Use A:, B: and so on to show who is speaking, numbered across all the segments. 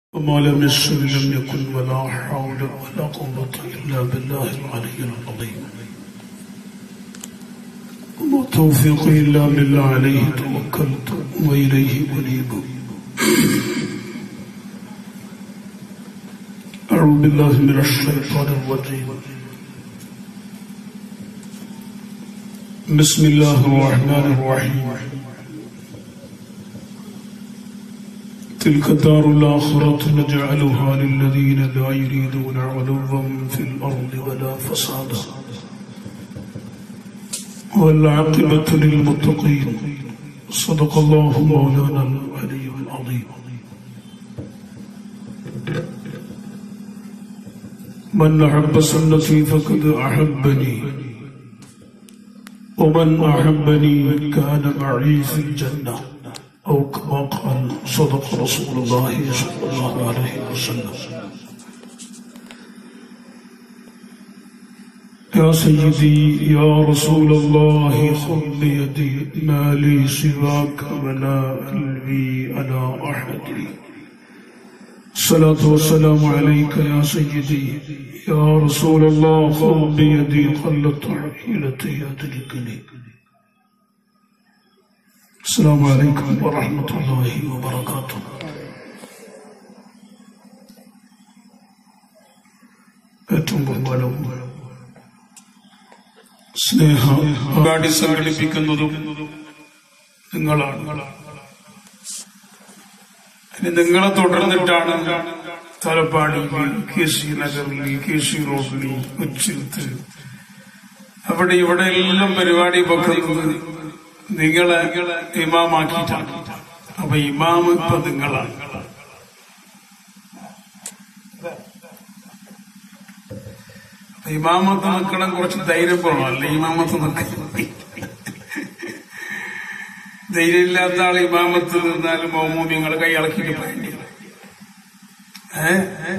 A: وما لم يسر لم يكن ولا حول ولا قوة إلا بالله العلي العظيم وما توفيقي إلا بالله عليه توكلت وإليه أنيب أعوذ بالله من الشيطان الرجيم بسم الله الرحمن الرحيم تلك الدار الآخرة نجعلها للذين لا يريدون علوا في الأرض ولا فسادا والعاقبة للمتقين صدق الله مولانا العلي العظيم من أحب سنتي فقد أحبني ومن أحبني كان معي في الجنة أو كما قال صدق رسول الله صلى الله عليه وسلم يا سيدي يا رسول الله خذ بيدي ما لي سواك ولا قلبي على أحد الصلاة والسلام عليك يا سيدي يا رسول الله خذ بيدي قلت حيلتي أدركني السلام عليكم ورحمة الله وبركاته ഏറ്റവും ബഹുമാനവും സ്നേഹ പരിപാടി സംഘടിപ്പിക്കുന്നതും നിങ്ങളാണ് ഇനി നിങ്ങളെ തുടർന്നിട്ടാണ് തലപ്പാടി കെ സി നഗറിൽ കെ സി റോഡിൽ ഉച്ചിലത്ത് അവിടെ ഇവിടെ എല്ലാം പരിപാടി വെക്കുന്നത് നിങ്ങളെ ഇമാമാക്കിയിട്ടാണ് അപ്പൊ ഇമാം ഇപ്പൊ നിങ്ങളാണ് അപ്പൊ ഇമാമത്ത് നിൽക്കണം കുറച്ച് ധൈര്യം പോകണം അല്ല ഇമാമത്ത് നിൽക്കണം ധൈര്യം ഇല്ലാത്ത ആൾ ഇമാമത്ത് നിന്നാലും മോമൂമിങ്ങൾ കൈ ഇളക്കിയിട്ട് പോയേണ്ടി ഏ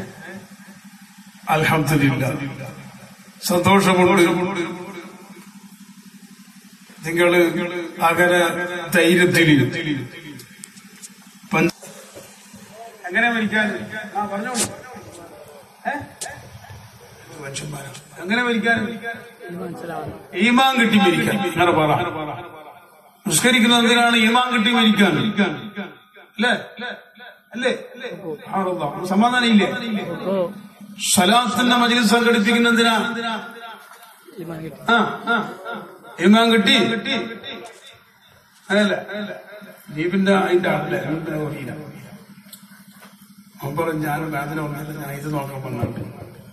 A: അൽഹമില്ല സന്തോഷമുണ്ട് നിങ്ങൾ അകര ധൈര്യത്തിൽ എങ്ങനെ മരിക്കാൻ ആ പറഞ്ഞോളൂ ഏ? മനുഷ്യന്മാരാ. എങ്ങനെ മരിക്കാൻ ഈമാൻ കിട്ടി മരിക്കാൻ അങ്ങനെ പറ നിസ്കരിക്കുന്ന എന്തിനാണ് ഈമാൻ കിട്ടി മരിക്കാൻ അല്ലേ അല്ലേ ആണല്ലോ. സമാധാനം ഇല്ലേ സലാത്തിന്റെ മജിലിസ് സംഘടിപ്പിക്കുന്ന എന്തിനാ ആ ആ ഇമാൻ കിട്ടി അങ്ങനല്ല ദീപിന്റെ അതിന്റെ ആളല്ലേ ദീപിന്റെ അറിയില്ല അവൻ പറഞ്ഞു ഞാൻ വേദന വന്നിട്ട് ഞാൻ ഇത് നോക്കാൻ വന്നിട്ട്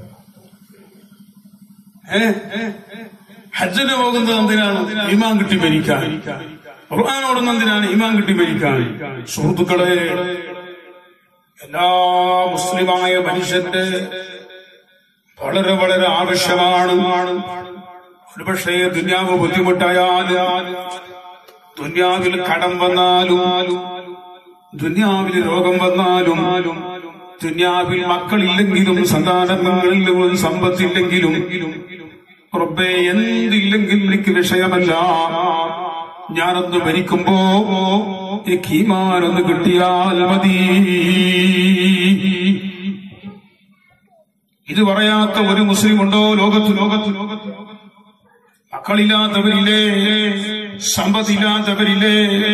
A: ഏ ഹജ്ജിന് പോകുന്നത് എന്തിനാണ് ഇമാൻ കിട്ടി മരിക്കാൻ ഖുർആൻ ഓടുന്ന എന്തിനാണ് ഇമാൻ കിട്ടി മരിക്കാൻ സുഹൃത്തുക്കളെ എല്ലാ മുസ്ലിമായ മനുഷ്യന്റെ വളരെ വളരെ ആവശ്യമാണ് ഒരുപക്ഷേ ദുന്യാവ് ബുദ്ധിമുട്ടായാൽ ദുന്യാവിൽ കടം വന്നാലും ദുന്യാവിൽ രോഗം വന്നാലും ദുന്യാവിൽ മക്കളില്ലെങ്കിലും സന്താനങ്ങളിലും സമ്പത്തില്ലെങ്കിലും റബ്ബേ എന്തില്ലെങ്കിലും എനിക്ക് വിഷയമല്ല ഞാനൊന്ന് മരിക്കുമ്പോ എനിക്ക് ഈമാനൊന്ന് കിട്ടിയാൽ മതി ഇത് പറയാത്ത ഒരു മുസ്ലിം ഉണ്ടോ ലോകത്ത് ലോകത്ത് ലോകത്ത് മക്കളില്ലാത്തവരില്ലേ സമ്പത്തില്ലാത്തവരില്ലേ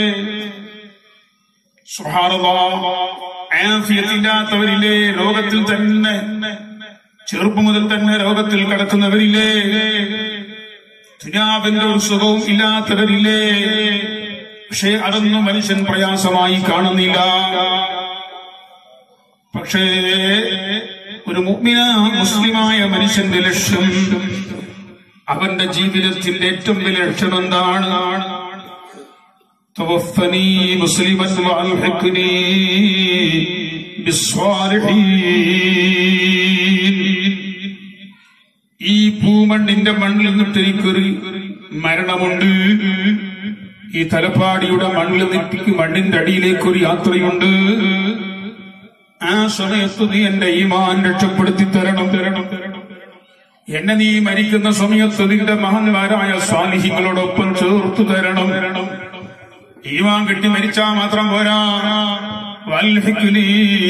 A: ആഫിയത്തില്ലാത്തവരില്ലേ ലോകത്തിൽ തന്നെ ചെറുപ്പം മുതൽ തന്നെ രോഗത്തിൽ കിടക്കുന്നവരില്ലേ ദുനിയാവിന്റെ ഒരു സുഖവും ഇല്ലാത്തവരില്ലേ പക്ഷേ അതൊന്നും മനുഷ്യൻ പ്രയാസമായി കാണുന്നില്ല പക്ഷേ ഒരു മുഗ്മിന മുസ്ലിമായ മനുഷ്യന്റെ ലക്ഷ്യം അവന്റെ ജീവിതത്തിന്റെ ഏറ്റവും വലിയ ലക്ഷ്യം എന്താണ് توفني مسلما والحقني بالصالحين ഈ പൂമണ്ണിന്റെ മണ്ണിൽ നിന്നിട്ട് എനിക്കൊരു മരണമുണ്ട് ഈ തലപ്പാടിയുടെ മണ്ണിൽ നിന്നിട്ട് മണ്ണിന്റെ അടിയിലേക്ക് ഒരു യാത്രയുണ്ട് ആ സമയത്ത് നീ എന്റെ ഈമാൻ രക്ഷപ്പെടുത്തി തരണം തരണം തരണം എന്നെ നീ മരിക്കുന്ന സമയത്ത് നിന്റെ മഹാന്മാരായ സ്വാലിഹികളോടൊപ്പം ചേർത്തു തരണം തരണം ഈമാൻ കിട്ടി മരിച്ചാ മാത്രം പോരാ വൽഹിഖ്നി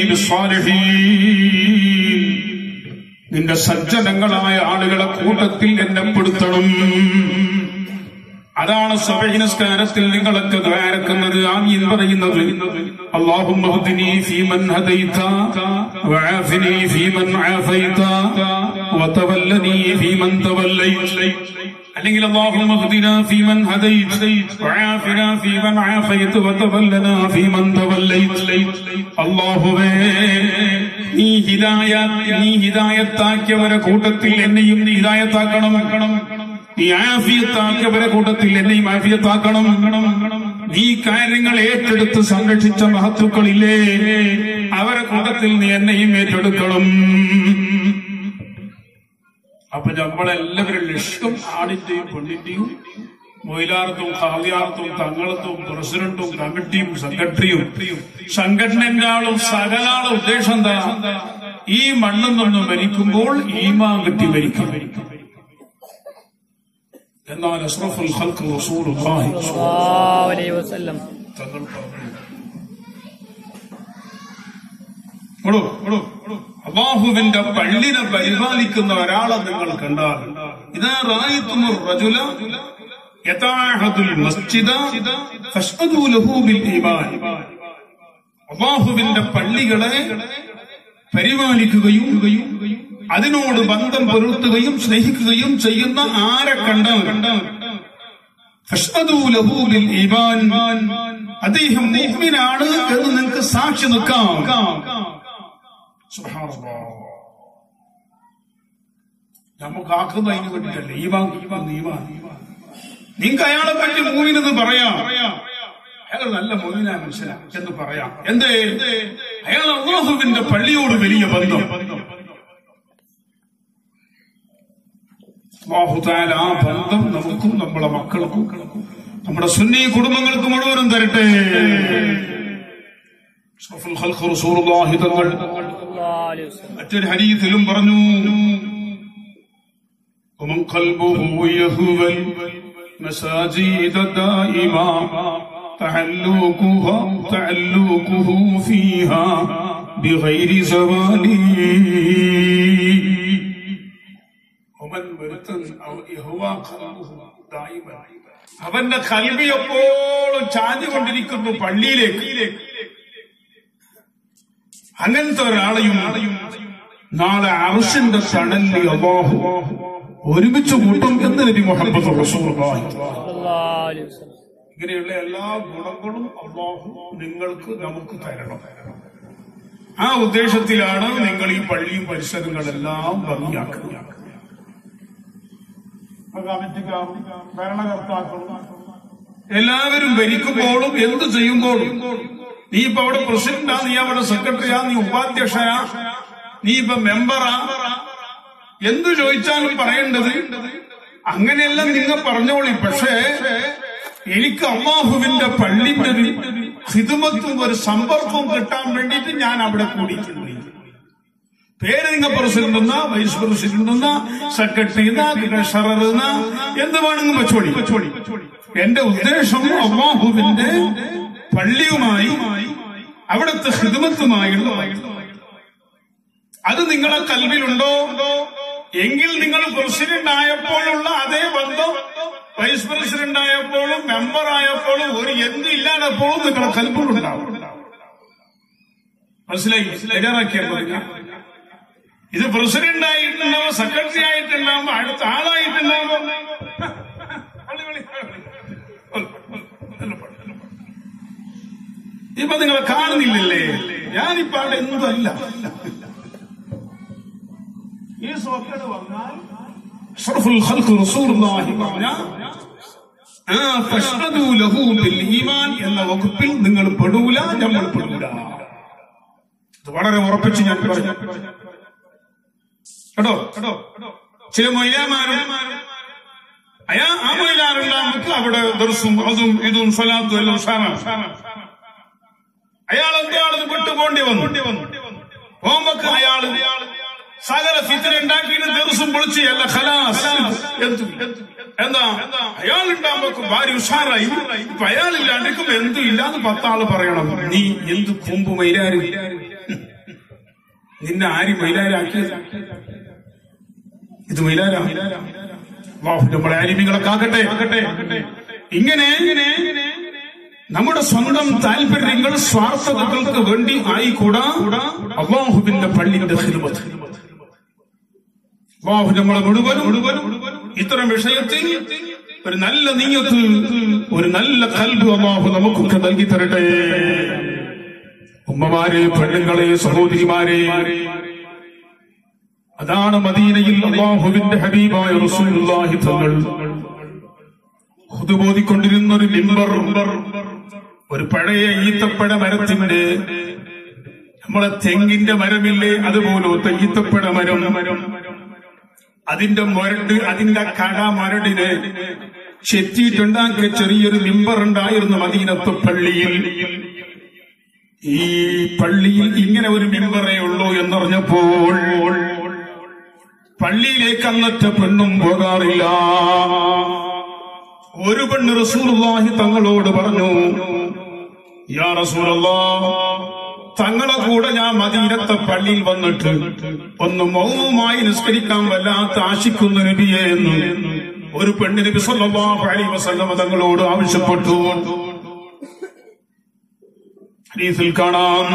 A: ബിസ്സാലിഹീൻ നിന്റെ സജ്ജനങ്ങളായ ആളുകളെ കൂട്ടത്തിൽ എന്നെ പെടുത്തണം അതാണ് സഭയിനസ്കാരത്തിൽ നിങ്ങളൊക്കെ ദ്വാരക്കുന്നത് ആമീൻ പറയുന്നത് اللهم اهدني فيمن هديت وعافني فيمن عافيت وتولني فيمن توليت അല്ലെങ്കിൽ اللهم اهدنا فيمن هديت وعافنا فيمن عافيت وتولنا فيمن توليت അള്ളാഹുവേ നീ ഹിദായ നീ ഹിദായത്താക്കിയവരെ കൂട്ടത്തിൽ എന്നെയും നീ ഹിദായത്താക്കണം നീ ആഫിയത്താക്കിയവരെ കൂട്ടത്തിൽ എന്നെയും ആഫിയത്താക്കണം നീ കാര്യങ്ങൾ ഏറ്റെടുത്ത് സംരക്ഷിച്ച മഹത്തുക്കളില്ലേ അവരെ കൂട്ടത്തിൽ നീ എന്നെയും ഏറ്റെടുക്കണം അപ്പൊ നമ്മളെല്ലാവരും ലക്ഷ്യം ആടിന്റെയും പെണ്ണിന്റെയും മൊയിലാർത്തും ഖാദിയാർത്തും തങ്ങളത്തും പ്രസിഡന്റും കമ്മിറ്റിയും സെക്രട്ടറിയും സംഘടനന്റെ ആളും സകലാളും ഉദ്ദേശം എന്താ ഈ മണ്ണിൽ നിന്ന് മരിക്കുമ്പോൾ ഈമാൻ കിട്ടി മരിക്കും എന്നാൽ അഷ്റഫുൽ ഖൽഖ് റസൂലുള്ളാഹി
B: സല്ലല്ലാഹു അലൈഹി വസല്ലം
A: തങ്ങൾ പറഞ്ഞു ഇങ്ങോട്ട് ഇങ്ങോട്ട് ഇങ്ങോട്ട്. അള്ളാഹുവിന്റെ പള്ളിനെ പരിപാലിക്കുന്ന ഒരാളെ നിങ്ങൾ കണ്ടാൽ ഇതാ റായിത്തുന്ന റജുല യഥാഹതുൽ മസ്ജിദ ഫഷ്ഹദൂ ലഹു ബിൽ ഈമാൻ അള്ളാഹുവിന്റെ പള്ളികളെ പരിപാലിക്കുകയും അതിനോട് ബന്ധം പുലർത്തുകയും സ്നേഹിക്കുകയും ചെയ്യുന്ന ആരെ കണ്ടാൽ ഫഷ്ഹദൂ ലഹു ബിൽ ഈമാൻ അദ്ദേഹം മുഅ്മിനാണ് എന്ന് നിങ്ങൾക്ക് സാക്ഷി നിൽക്കാം സുബ്ഹാനല്ലാഹ്. നമുക്ക് ആക്കുന്നതിന് വേണ്ടിയല്ലേ ഈമാൻ ഈമാൻ ഈമാൻ നിങ്ങൾക്ക് അയാളെ പറ്റി മൂവിനെന്ന് പറയാം അയാൾ നല്ല മൊയിനാ മനുഷ്യനാ എന്ന് പറയാം എന്തേ അയാൾ അള്ളാഹുവിന്റെ പള്ളിയോട് വലിയ ബന്ധം അള്ളാഹുതാല ആ ബന്ധം നമുക്കും നമ്മളെ മക്കൾക്കും നമ്മുടെ സുന്നി കുടുംബങ്ങൾക്ക് മുഴുവനും തരട്ടെ അഷ്റഫുൽ ഖൽഖ് റസൂലുള്ളാഹി തങ്ങൾ
B: സല്ലല്ലാഹു അലൈഹി വസല്ലം
A: മറ്റൊരു ഹരീതിലും പറഞ്ഞു ومن قلبه يهوى المساجد دائما تعلقها تعلقه فيها بغير زوال ومن مرتن أو يهوى قلبه دائما അവന്റെ കൽവി എപ്പോഴും ചാഞ്ഞുകൊണ്ടിരിക്കുന്നു പള്ളിയിലേക്ക് അങ്ങനത്തെ ഒരാളെയും നാളെ അർഷിന്റെ തണലിൽ അള്ളാഹു ഒരുമിച്ച് കൂട്ടും എന്ന് നബി മുഹമ്മദ് റസൂലുള്ളാഹി
B: സല്ലല്ലാഹു അലൈഹി വസല്ലം
A: ഇങ്ങനെയുള്ള എല്ലാ ഗുണങ്ങളും അള്ളാഹു നിങ്ങൾക്ക് നമുക്ക് തരണം ആ ഉദ്ദേശത്തിലാണ് നിങ്ങൾ ഈ പള്ളിയും പരിസരങ്ങളെല്ലാം ഭംഗിയാക്കുക കമ്മിറ്റിക്കാരും ഭരണകർത്താക്കളും എല്ലാവരും ഭരിക്കുമ്പോഴും എന്ത് ചെയ്യുമ്പോഴും നീ ഇപ്പൊ അവിടെ പ്രസിഡന്റാ നീ അവിടെ സെക്രട്ടറിയാ നീ ഉപാധ്യക്ഷനാ നീ ഇപ്പൊ മെമ്പറാ എന്തു ചോദിച്ചാലും പറയേണ്ടത് അങ്ങനെയെല്ലാം നിങ്ങൾ പറഞ്ഞോളി പക്ഷേ എനിക്ക് അള്ളാഹുവിന്റെ പള്ളിന്റെ ഒരു ഹിതുമത്തും ഒരു സമ്പർക്കവും കിട്ടാൻ വേണ്ടിയിട്ട് ഞാൻ അവിടെ കൂടിയിട്ടുണ്ട് പേര് നിങ്ങൾ പ്രസിഡന്റ് എന്നാ വൈസ് പ്രസിഡന്റ് എന്നാ സെക്രട്ടറി എന്നാ ട്രഷറർ എന്നാ എന്ത് വേണമെങ്കിലും വെച്ചോളി വെച്ചോളി എന്റെ ഉദ്ദേശം അള്ളാഹുവിന്റെ പള്ളിയുമായി അവിടുത്തെ ഹിതുമത്തുമായുള്ള അത് നിങ്ങളെ കൽവിലുണ്ടോ എങ്കിൽ നിങ്ങൾ പ്രസിഡന്റ് ആയപ്പോഴുള്ള അതേ ബന്ധം വൈസ് പ്രസിഡന്റ് ആയപ്പോഴും മെമ്പർ ആയപ്പോഴും ഒരു എന്ത് ഇല്ലാതെപ്പോഴും നിങ്ങളെ കൽവിലുണ്ടാവും മനസ്സിലായി തയ്യാറാക്കിയപ്പോ ഇത് പ്രസിഡന്റ് ആയിട്ടുണ്ടാവോ സെക്രട്ടറി ആയിട്ടുണ്ടാവുമ്പോ അടുത്ത ആളായിട്ടുണ്ടാവുമ്പോ പള്ളി, പള്ളി, പള്ളി. ഇപ്പൊ നിങ്ങളെ കാണുന്നില്ലല്ലേ ഞാനിപ്പോ അവിടെ എന്തല്ല ഈ സ്വക്കട് വന്നാൽ അഷ്റഫുൽ ഖൽഖ് റസൂലുള്ളാഹി പറഞ്ഞ ആ ഫഷ്ഹദു ലഹു ബിൽ ഈമാൻ എന്ന വകുപ്പിൽ നിങ്ങൾ പെടൂല നമ്മൾ പെടൂല ഇത് വളരെ ഉറപ്പിച്ച് ഞാൻ പറഞ്ഞു കേട്ടോ കേട്ടോ ചില മൊയ്യാമാരും അയാ ആ മൊയ്ലാറുണ്ടാകുമ്പോൾ അവിടെ ദർസും അതും ഇതും സ്വലാത്തും എല്ലാം ഉഷാറാണ് അയാൾ എന്താണ് വിട്ടുപോണ്ടി വന്നു പോകുമ്പോ അയാൾ സകല ഫിത്തിന ഉണ്ടാക്കിയിട്ട് ദിവസം പൊളിച്ച് അല്ല ഖലാസ് എന്തു എന്താ അയാൾ ഉണ്ടാകുമ്പോ ഭാര്യ ഉഷാറായി ഇപ്പൊ അയാളില്ലാണ്ടിരിക്കുമ്പോ എന്തും ഇല്ലാന്ന് പത്താള് പറയണം നീ എന്ത് കൊമ്പ് മൈലാരി നിന്നെ ആര് മൈലാരാക്കിയത് ഇത് മൈലാരാ വാഹു നമ്മളെ ആലിമികളെ കാക്കട്ടെ ഇങ്ങനെ നമ്മുടെ സ്വന്തം താല്പര്യങ്ങൾ സ്വാർത്ഥതകൾക്ക് വേണ്ടി ആയിക്കൂടാ അള്ളാഹുവിന്റെ പള്ളിന്റെ ഹിദ്മത്ത് അള്ളാഹു നമ്മളെ മുഴുവനും മുഴുവനും ഇത്തരം വിഷയത്തിൽ ഒരു നല്ല നീയത്ത് ഒരു നല്ല കൽബ് അള്ളാഹു നമുക്കൊക്കെ നൽകി തരട്ടെ ഉമ്മമാരെ പെണ്ണുങ്ങളെ സഹോദരിമാരെ അതാണ് മദീനയിൽ അള്ളാഹുവിന്റെ ഹബീബായ റസൂലുള്ളാഹി തങ്ങൾ ഹുതുബോധിക്കൊണ്ടിരുന്ന ഒരു മിമ്പർ ഒരു പഴയ ഈത്തപ്പഴ മരത്തിന്റെ നമ്മളെ തെങ്ങിന്റെ മരമില്ലേ അതുപോലത്തെ ഈത്തപ്പഴ മരം മരം അതിന്റെ മുരട് അതിന്റെ കട മരടിന് ചെത്തിയിട്ടുണ്ടാക്കിയ ചെറിയൊരു മിമ്പർ ഉണ്ടായിരുന്നു മദീനത്ത് പള്ളിയിൽ ഈ പള്ളിയിൽ ഇങ്ങനെ ഒരു മിമ്പറേ ഉള്ളൂ എന്നറിഞ്ഞപ്പോൾ പള്ളിയിലേക്ക് അന്നറ്റ പെണ്ണും പോകാറില്ല ഒരു പെണ്ണ് റസൂലുള്ളാഹി തങ്ങളോട് പറഞ്ഞു യാ റസൂലല്ലാ തങ്ങളെ കൂടെ ഞാൻ മദീനത്തെ പള്ളിയിൽ വന്നിട്ട് ഒന്ന് മൗനമായി നിസ്കരിക്കാൻ വല്ലാത്ത ആശിക്കുന്ന നബിയെ എന്ന് ഒരു പെണ്ണ് നബി സല്ലല്ലാഹു അലൈഹി വസല്ലം തങ്ങളോട് ആവശ്യപ്പെട്ടു ഹദീസിൽ കാണാം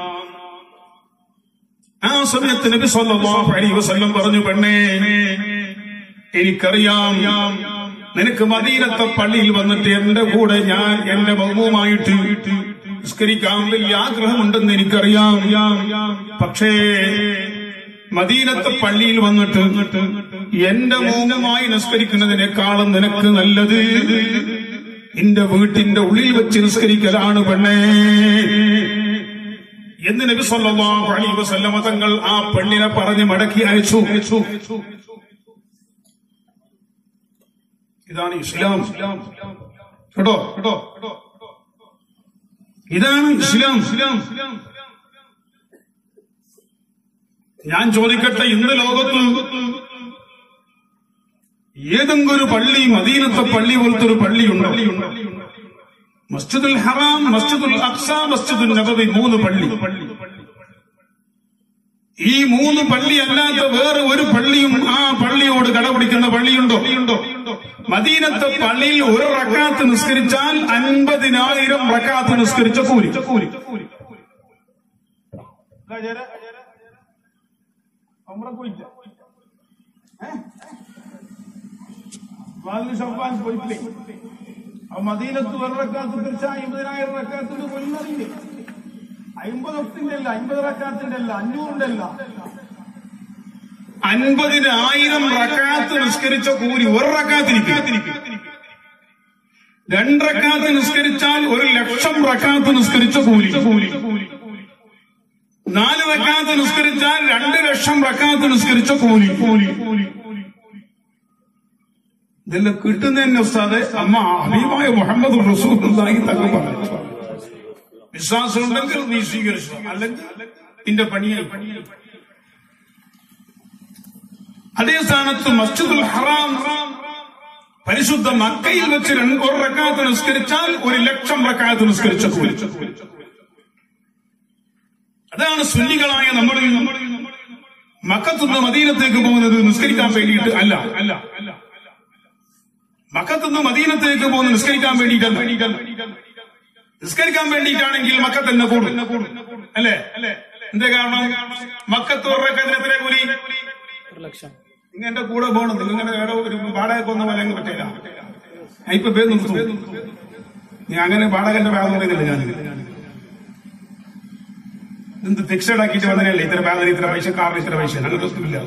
A: ആ സമയത്ത് നബി സല്ലല്ലാഹു അലൈഹി വസല്ലം പറഞ്ഞു പെണ്ണേ എനിക്കറിയാം നിനക്ക് മദീനത്തെ പള്ളിയിൽ വന്നിട്ട് എന്റെ കൂടെ ഞാൻ എന്റെ ബഹുവുമായിട്ട് നിസ്കരിക്കാൻ വലിയ ആഗ്രഹമുണ്ടെന്ന് എനിക്കറിയാം പക്ഷേ മദീനത്തെ പള്ളിയിൽ വന്നിട്ട് എന്റെ മൗനമായി നിസ്കരിക്കുന്നതിനേക്കാളും നിനക്ക് നല്ലത് നിന്റെ വീട്ടിന്റെ ഉള്ളിൽ വെച്ച് നിസ്കരിക്കലാണ് പെണ്ണേ എന്ന് നബി സല്ലല്ലാഹു അലൈഹി വസല്ലമ തങ്ങൾ ആ പെണ്ണിനെ പറഞ്ഞ് മടക്കി അയച്ചു ഇതാണ് ഇസ്ലാം കേട്ടോ കേട്ടോ ഇതാണ് ഇസ്ലാം ഇസ്ലാം ഞാൻ ചോദിക്കട്ടെ ഇന്ന് ലോകത്ത് ഏതെങ്കിലും ഒരു പള്ളി മദീനത്തെ പള്ളി പോലത്തെ ഒരു പള്ളിയുണ്ടോ മസ്ജിദുൽ ഹറാം മസ്ജിദുൽ അക്സ മസ്ജിദുൽ നബവി മൂന്ന് പള്ളി ഈ മൂന്ന് പള്ളി അല്ലാത്ത വേറെ ഒരു പള്ളിയും ആ പള്ളിയോട് കടപിടിക്കുന്ന പള്ളിയുണ്ടോ മദീനത്തെ പള്ളിയിൽ ഒരു റക്കാത്ത് നിസ്കരിച്ചാൽ അൻപതിനായിരം റക്കാത്ത് നിസ്കരിച്ച കൂലി കൂലി പോയിട്ടില്ലേ ആ മദീനത്ത് ഒരു റക്കാത്ത് തിരിച്ച അമ്പതിനായിരം റക്കാത്തിന് കൊല്ലറിയില്ലേ അമ്പത് ഒത്തിന്റെ അല്ല അമ്പത് റക്കാത്തിന്റെ അല്ല അഞ്ഞൂറിന്റെ അല്ല അൻപതിനായിരം റക്കാത്ത് നിസ്കരിച്ച കൂലി ഒരു റക്കാത്തിരിക്കും രണ്ട് റക്കാത്ത് നിസ്കരിച്ചാൽ ഒരു ലക്ഷം റക്കാത്ത് നിസ്കരിച്ച കൂലി കൂലി നാല് റക്കാത്ത് നിസ്കരിച്ചാൽ രണ്ട് ലക്ഷം റക്കാത്ത് നിസ്കരിച്ച കൂലി കൂലി ഇതെല്ലാം കിട്ടുന്നതന്നെ ഉസ്താദെ അമ്മ ഹബീബായ മുഹമ്മദ് റസൂലുള്ളാഹി തങ്ങൾ പറഞ്ഞു വിശ്വാസം ഉണ്ടെങ്കിൽ നീ സ്വീകരിച്ചു അല്ലെങ്കിൽ നിന്റെ പണിയായി അതേ സ്ഥാനത്ത് മസ്ജിദുൽ ഹറാം പരിശുദ്ധ മക്കയിൽ വെച്ച് രണ്ട് ഒരു റക്കാത്ത് നിസ്കരിച്ചാൽ ഒരു ലക്ഷം റക്കാത്ത് നിസ്കരിച്ച കൂലി അതാണ് സുന്നികളായ നമ്മൾ മക്കത്തുനിന്ന് മദീനത്തേക്ക് പോകുന്നത് നിസ്കരിക്കാൻ വേണ്ടിയിട്ട് അല്ല അല്ല അല്ല മക്കത്തുനിന്ന് മദീനത്തേക്ക് പോകുന്നത് നിസ്കരിക്കാൻ വേണ്ടിയിട്ടല്ല നിസ്കരിക്കാൻ വേണ്ടിയിട്ടാണെങ്കിൽ മക്കത്ത് തന്നെ കൂടും അല്ലേ എന്തേ കാരണം മക്കത്ത് ഉറക്കത്തിന് എത്ര കൂലി
B: ഒരു ലക്ഷം
A: നിങ്ങൾ എന്റെ കൂടെ പോകണം നിങ്ങൾ ഇങ്ങനെ വേറെ ഒരു വാടക കൊന്ന പോലെ അങ്ങ് പറ്റില്ല ഞാൻ ഇപ്പൊ പേര് നിർത്തും നീ അങ്ങനെ വാടകന്റെ ബാഗ് പറയുന്നില്ല ഞാൻ എന്ത് ഫിക്സഡ് ആക്കിയിട്ട് വന്നതല്ലേ ഇത്ര ബാഗ് ഇത്ര പൈസ കാറിന് ഇത്ര പൈസ അങ്ങനെ ഒന്നുമില്ല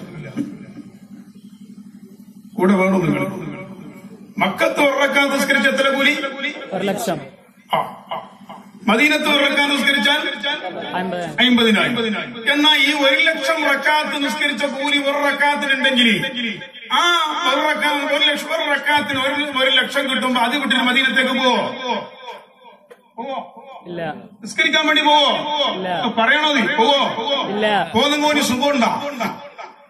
A: കൂടെ വേണം നിങ്ങൾ മക്കത്ത് ഉറക്കാൻ നിസ്കരിച്ച് എത്ര കൂലി
B: ഒരു ലക്ഷം
A: ആ, ആ, ആ. മദീനത്ത് ഉറക്കാൻ നിസ്കരിച്ചാൽ
B: അമ്പത്
A: അമ്പതിനായിരം എന്നാൽ ഈ ഒരു ലക്ഷം റക്കാത്ത് നിസ്കരിച്ച കൂലി ഒരു റക്കാത്തിനുണ്ടെങ്കിൽ ആ ഒരു റക്കാ ഒരു ലക്ഷം ഒരു റക്കാത്തിന് ഒരു ഒരു ലക്ഷം കിട്ടുമ്പോ അത് വിട്ടിട്ട് മദീനത്തേക്ക് പോവോ പോവോ
B: ഇല്ല
A: നിസ്കരിക്കാൻ വേണ്ടി പോവോ
B: ഇല്ല.
A: പറയണോ നീ പോവോ
B: ഇല്ല
A: പോകുന്ന മോന് സുഖമുണ്ടാ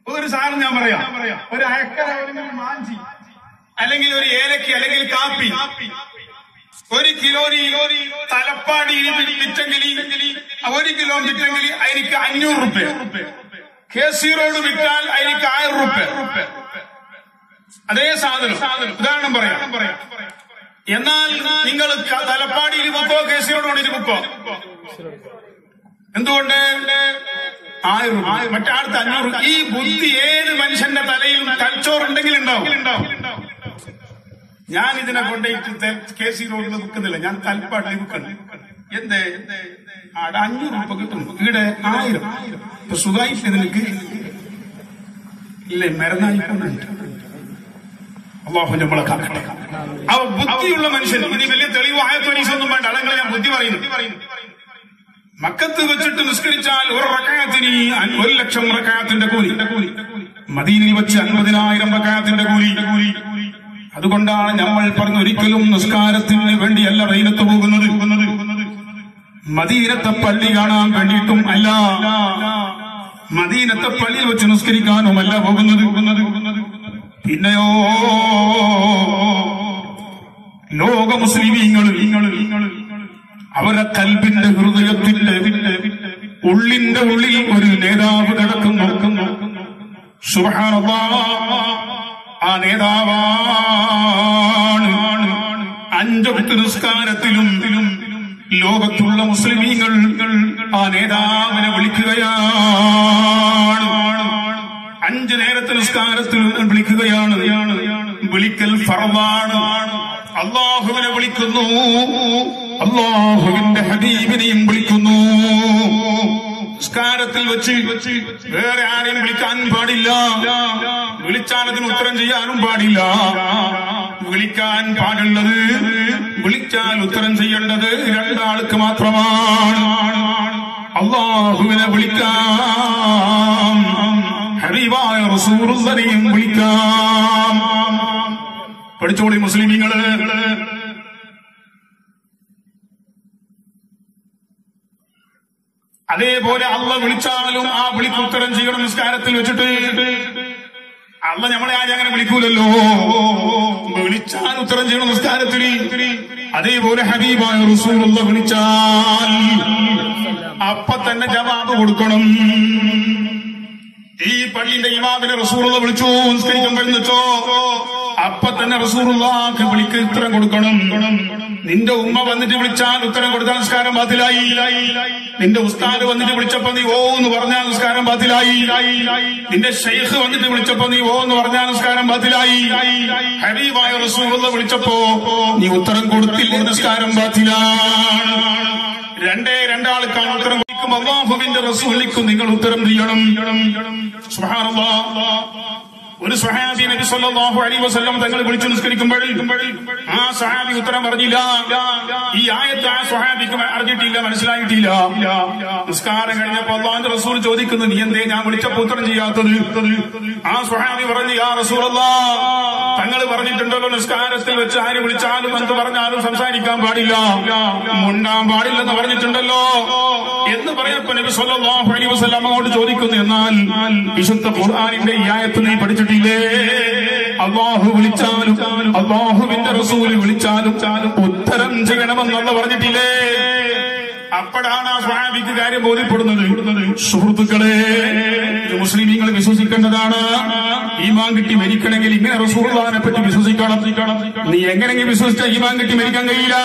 A: ഒരു സാധനം ഞാൻ പറയാം ഒരു അയക്കര അല്ലെങ്കിൽ മാഞ്ചി അല്ലെങ്കിൽ ഒരു ഏലക്കി അല്ലെങ്കിൽ കാപ്പി ഒരു കിലോ തലപ്പാടി വിറ്റെങ്കിൽ ഒരു കിലോ വിറ്റെങ്കിൽ അതിനിക്ക് അഞ്ഞൂറ് റുപ്യ കെ സി റോഡ് വിറ്റാൽ അതിനിക്ക് ആയിരം റുപ്യ അതേ സാധനം ഉദാഹരണം പറയാം എന്നാൽ നിങ്ങൾ തലപ്പാടിയിൽ വെക്കോ കെ സി റോഡ് കൊണ്ടിട്ട് വെക്കോ എന്തുകൊണ്ട് ആയിരം രൂപ. മറ്റാടത്ത് അഞ്ഞൂറ് ഈ ബുദ്ധി ഏത് മനുഷ്യന്റെ തലയിലും തലച്ചോറുണ്ടെങ്കിൽ ഉണ്ടാവും ഞാൻ ഇതിനെ കൊണ്ടുപോയിട്ട് കെ സി റോഡിൽ വിൽക്കുന്നില്ല ഞാൻ തലപ്പാടിൽ വിൽക്കണം എന്തേ ആടെ അഞ്ഞൂറ് രൂപ കിട്ടും ഇവിടെ ആയിരം ഇപ്പൊ സുഖമായിട്ട് നിനക്ക് ഇല്ലേ മരുന്നായിക്കൊണ്ടുണ്ട് അള്ളാഹു നമ്മളെ കാക്കട്ടെ അവ ബുദ്ധിയുള്ള മനുഷ്യൻ ഇനി വലിയ തെളിവ് ആയത്തൊനീസൊന്നും വേണ്ട അതങ്ങനെ ഞാൻ ബുദ്ധി പറയുന്നു മക്കത്ത് വെച്ചിട്ട് നിസ്കരിച്ചാൽ ഒരു റക്കായത്തിന് അൻ- ഒരു ലക്ഷം റക്കായത്തിന്റെ കൂലി മദീനിൽ വെച്ച് അൻപതിനായിരം റക്കായത്തിന്റെ കൂലി അതുകൊണ്ടാണ് നമ്മൾ പറഞ്ഞ ഒരിക്കലും നിസ്കാരത്തിന് വേണ്ടിയല്ല വെയിലത്ത് പോകുന്നത് മദീനത്തെ പള്ളി കാണാൻ വേണ്ടിയിട്ടും അല്ല മദീനത്തെ പള്ളിയിൽ വെച്ച് നിസ്കരിക്കാനുമല്ല പോകുന്നത് പിന്നെയോ ലോക മുസ്ലിമീങ്ങൾ അവരുടെ കൽബിന്റെ ഹൃദയത്തിന്റെ ഉള്ളിന്റെ ഉള്ളിൽ ഒരു നേതാവ് കിടക്കുന്നു സുബ്ഹാനല്ലാഹ്. ആ നേതാവാണ് അഞ്ചൊട്ട് നിസ്കാരത്തിലും ലോകത്തുള്ള മുസ്ലിമീങ്ങൾ ആ നേതാവിനെ വിളിക്കുകയാണ് അഞ്ച് നേരത്തെ നിസ്കാരത്തിൽ വിളിക്കുകയാണ് വിളിക്കൽ ഫറവാണ് അള്ളാഹുവിനെ വിളിക്കുന്നു അള്ളാഹുവിന്റെ ഹബീബിനെയും വിളിക്കുന്നു നിസ്കാരത്തിൽ വെച്ച് വേറെ ആരെയും വിളിക്കാൻ പാടില്ല വിളിച്ചാൽ അതിന് ഉത്തരം ചെയ്യാനും പാടില്ല വിളിക്കാൻ പാടുള്ളത് വിളിച്ചാൽ ഉത്തരം ചെയ്യേണ്ടത് രണ്ടാൾക്ക് മാത്രമാണ് അള്ളാഹുവിനെ വിളിക്കാം ഹബീബായ റസൂറുള്ളനെയും വിളിക്കാം പഠിച്ചോളി മുസ്ലിമീങ്ങള് അതേപോലെ അള്ള വിളിച്ചാലും ആ വിളിക്ക് ഉത്തരം ചെയ്യണം നിസ്കാരത്തിൽ വെച്ചിട്ട് അള്ള നമ്മളെ ആരും അങ്ങനെ വിളിക്കൂലല്ലോ വിളിച്ചാൽ ഉത്തരം ചെയ്യണം നിസ്കാരത്തിൽ അതേപോലെ ഹബീബായ റസൂലുള്ള വിളിച്ചാൽ അപ്പൊ തന്നെ ജവാബ് കൊടുക്കണം ഈ പള്ളിന്റെ ഇമാമിനെ റസൂറുള്ള വിളിച്ചു നിസ്കരിക്കുമ്പോൾ വെച്ചോ അപ്പൊ തന്നെ റസൂറുള്ളാക്ക് വിളിക്ക് ഉത്തരം കൊടുക്കണം നിന്റെ ഉമ്മ വന്നിട്ട് വിളിച്ചാൽ ഉത്തരം കൊടുത്താൽ നിസ്കാരം ബാത്തിലായി നിന്റെ ഉസ്താദ് വന്നിട്ട് വിളിച്ചപ്പോ നീ ഓ എന്ന് പറഞ്ഞാൽ നിസ്കാരം ബാത്തിലായി നിന്റെ ഷെയ്ഖ് വന്നിട്ട് വിളിച്ചപ്പോ നീ ഓ എന്ന് പറഞ്ഞാൽ നിസ്കാരം ബാത്തിലായി ഹബീബായ റസൂറുള്ള വിളിച്ചപ്പോ നീ ഉത്തരം കൊടുത്തില്ലേ നിസ്കാരം ബാത്തിലാണ് രണ്ടേ രണ്ടാൾക്കാണ് ഉത്തരം വിളിക്കും അള്ളാഹുവിന്റെ റസൂലിക്കും നിങ്ങൾ ഉത്തരം ചെയ്യണം സുബ്ഹാനല്ലാഹ്. ഒരു സ്വഹാബി നബി സല്ലല്ലാഹു അലൈഹി വസല്ലം തങ്ങൾ വിളിച്ചു നിസ്കരിക്കുമ്പോൾ ആ സ്വഹാബി ഉത്തരം പറഞ്ഞില്ല ഈ ആയത്ത് ആ സ്വഹാബിക്ക് അറിഞ്ഞിട്ടില്ല മനസ്സിലായിട്ടില്ല നിസ്കാരം കഴിഞ്ഞപ്പോ അള്ളാഹിന്റെ റസൂൽ ചോദിക്കുന്നു നീ എന്തേ ഞാൻ വിളിച്ചപ്പോ ഉത്തരം ചെയ്യാത്തത് ആ സ്വഹാബി പറഞ്ഞു യാ റസൂലല്ലാ തങ്ങൾ പറഞ്ഞിട്ടുണ്ടല്ലോ നിസ്കാരത്തിൽ വെച്ച് ആര് വിളിച്ചാലും എന്ത് പറഞ്ഞാലും സംസാരിക്കാൻ പാടില്ല മുണ്ടാൻ പാടില്ലെന്ന് പറഞ്ഞിട്ടുണ്ടല്ലോ എന്ന് പറയപ്പോ നബി സല്ലല്ലാഹു അലൈഹി വസല്ലം അങ്ങോട്ട് ചോദിക്കുന്നു എന്നാൽ വിശുദ്ധ ഖുർആനിന്റെ ഈ ആയത്ത് നീ പഠിച്ചിട്ടില്ലേ അള്ളാഹു വിളിച്ചാലും അള്ളാഹുവിന്റെ റസൂല് വിളിച്ചാലും ഉത്തരം ചെയ്യണമെന്നുള്ള പറഞ്ഞിട്ടില്ലേ അപ്പോഴാണ് ആ സ്വഹാബിക്ക് കാര്യം ബോധ്യപ്പെടുന്നത് സുഹൃത്തുക്കളെ ഇത് മുസ്ലിമീങ്ങൾ വിശ്വസിക്കേണ്ടതാണ് ഈമാൻ കിട്ടി മരിക്കണമെങ്കിൽ ഇങ്ങനെ റസൂർദാനെ പറ്റി വിശ്വസിക്കണം നീ എങ്ങനെയെങ്കിലും വിശ്വസിച്ച ഈമാൻ കിട്ടി മരിക്കാൻ കഴിയില്ല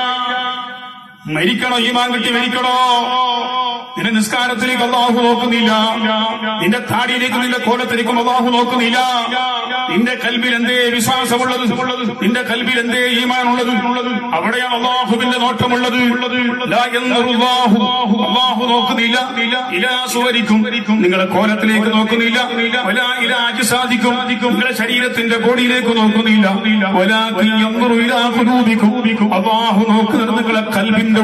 A: മരിക്കണോ ഈമാൻ കിട്ടി മരിക്കണോ നിന്റെ നിസ്കാരത്തിലേക്ക് അള്ളാഹു നോക്കുന്നില്ല നിന്റെ താടിയിലേക്ക് നിന്റെ കോലത്തിലേക്കും അള്ളാഹു നോക്കുന്നില്ല നിന്റെ കൽബിൽ എന്തേ വിശ്വാസമുള്ളത് നിന്റെ കൽബിൽ എന്തേ ഈമാനുള്ളത് അവിടെയാണ് അള്ളാഹുവിന്റെ നോട്ടമുള്ളത് ലാ യൻദുറുല്ലാഹു. അള്ളാഹു നോക്കുന്നില്ല ഇലാ സുവരിക്കും നിങ്ങളുടെ കോലത്തിലേക്ക് നോക്കുന്നില്ല വലാ ഇലാ അജ്സാദിക്കും നിങ്ങളുടെ ശരീരത്തിന്റെ ബോഡിയിലേക്ക് നോക്കുന്നില്ല വലാകിൻ യൻദുറു ഇലാ ഖുലൂബിക്കും അള്ളാഹു നോക്കുന്നത് നിങ്ങളുടെ കൽബിന്റെ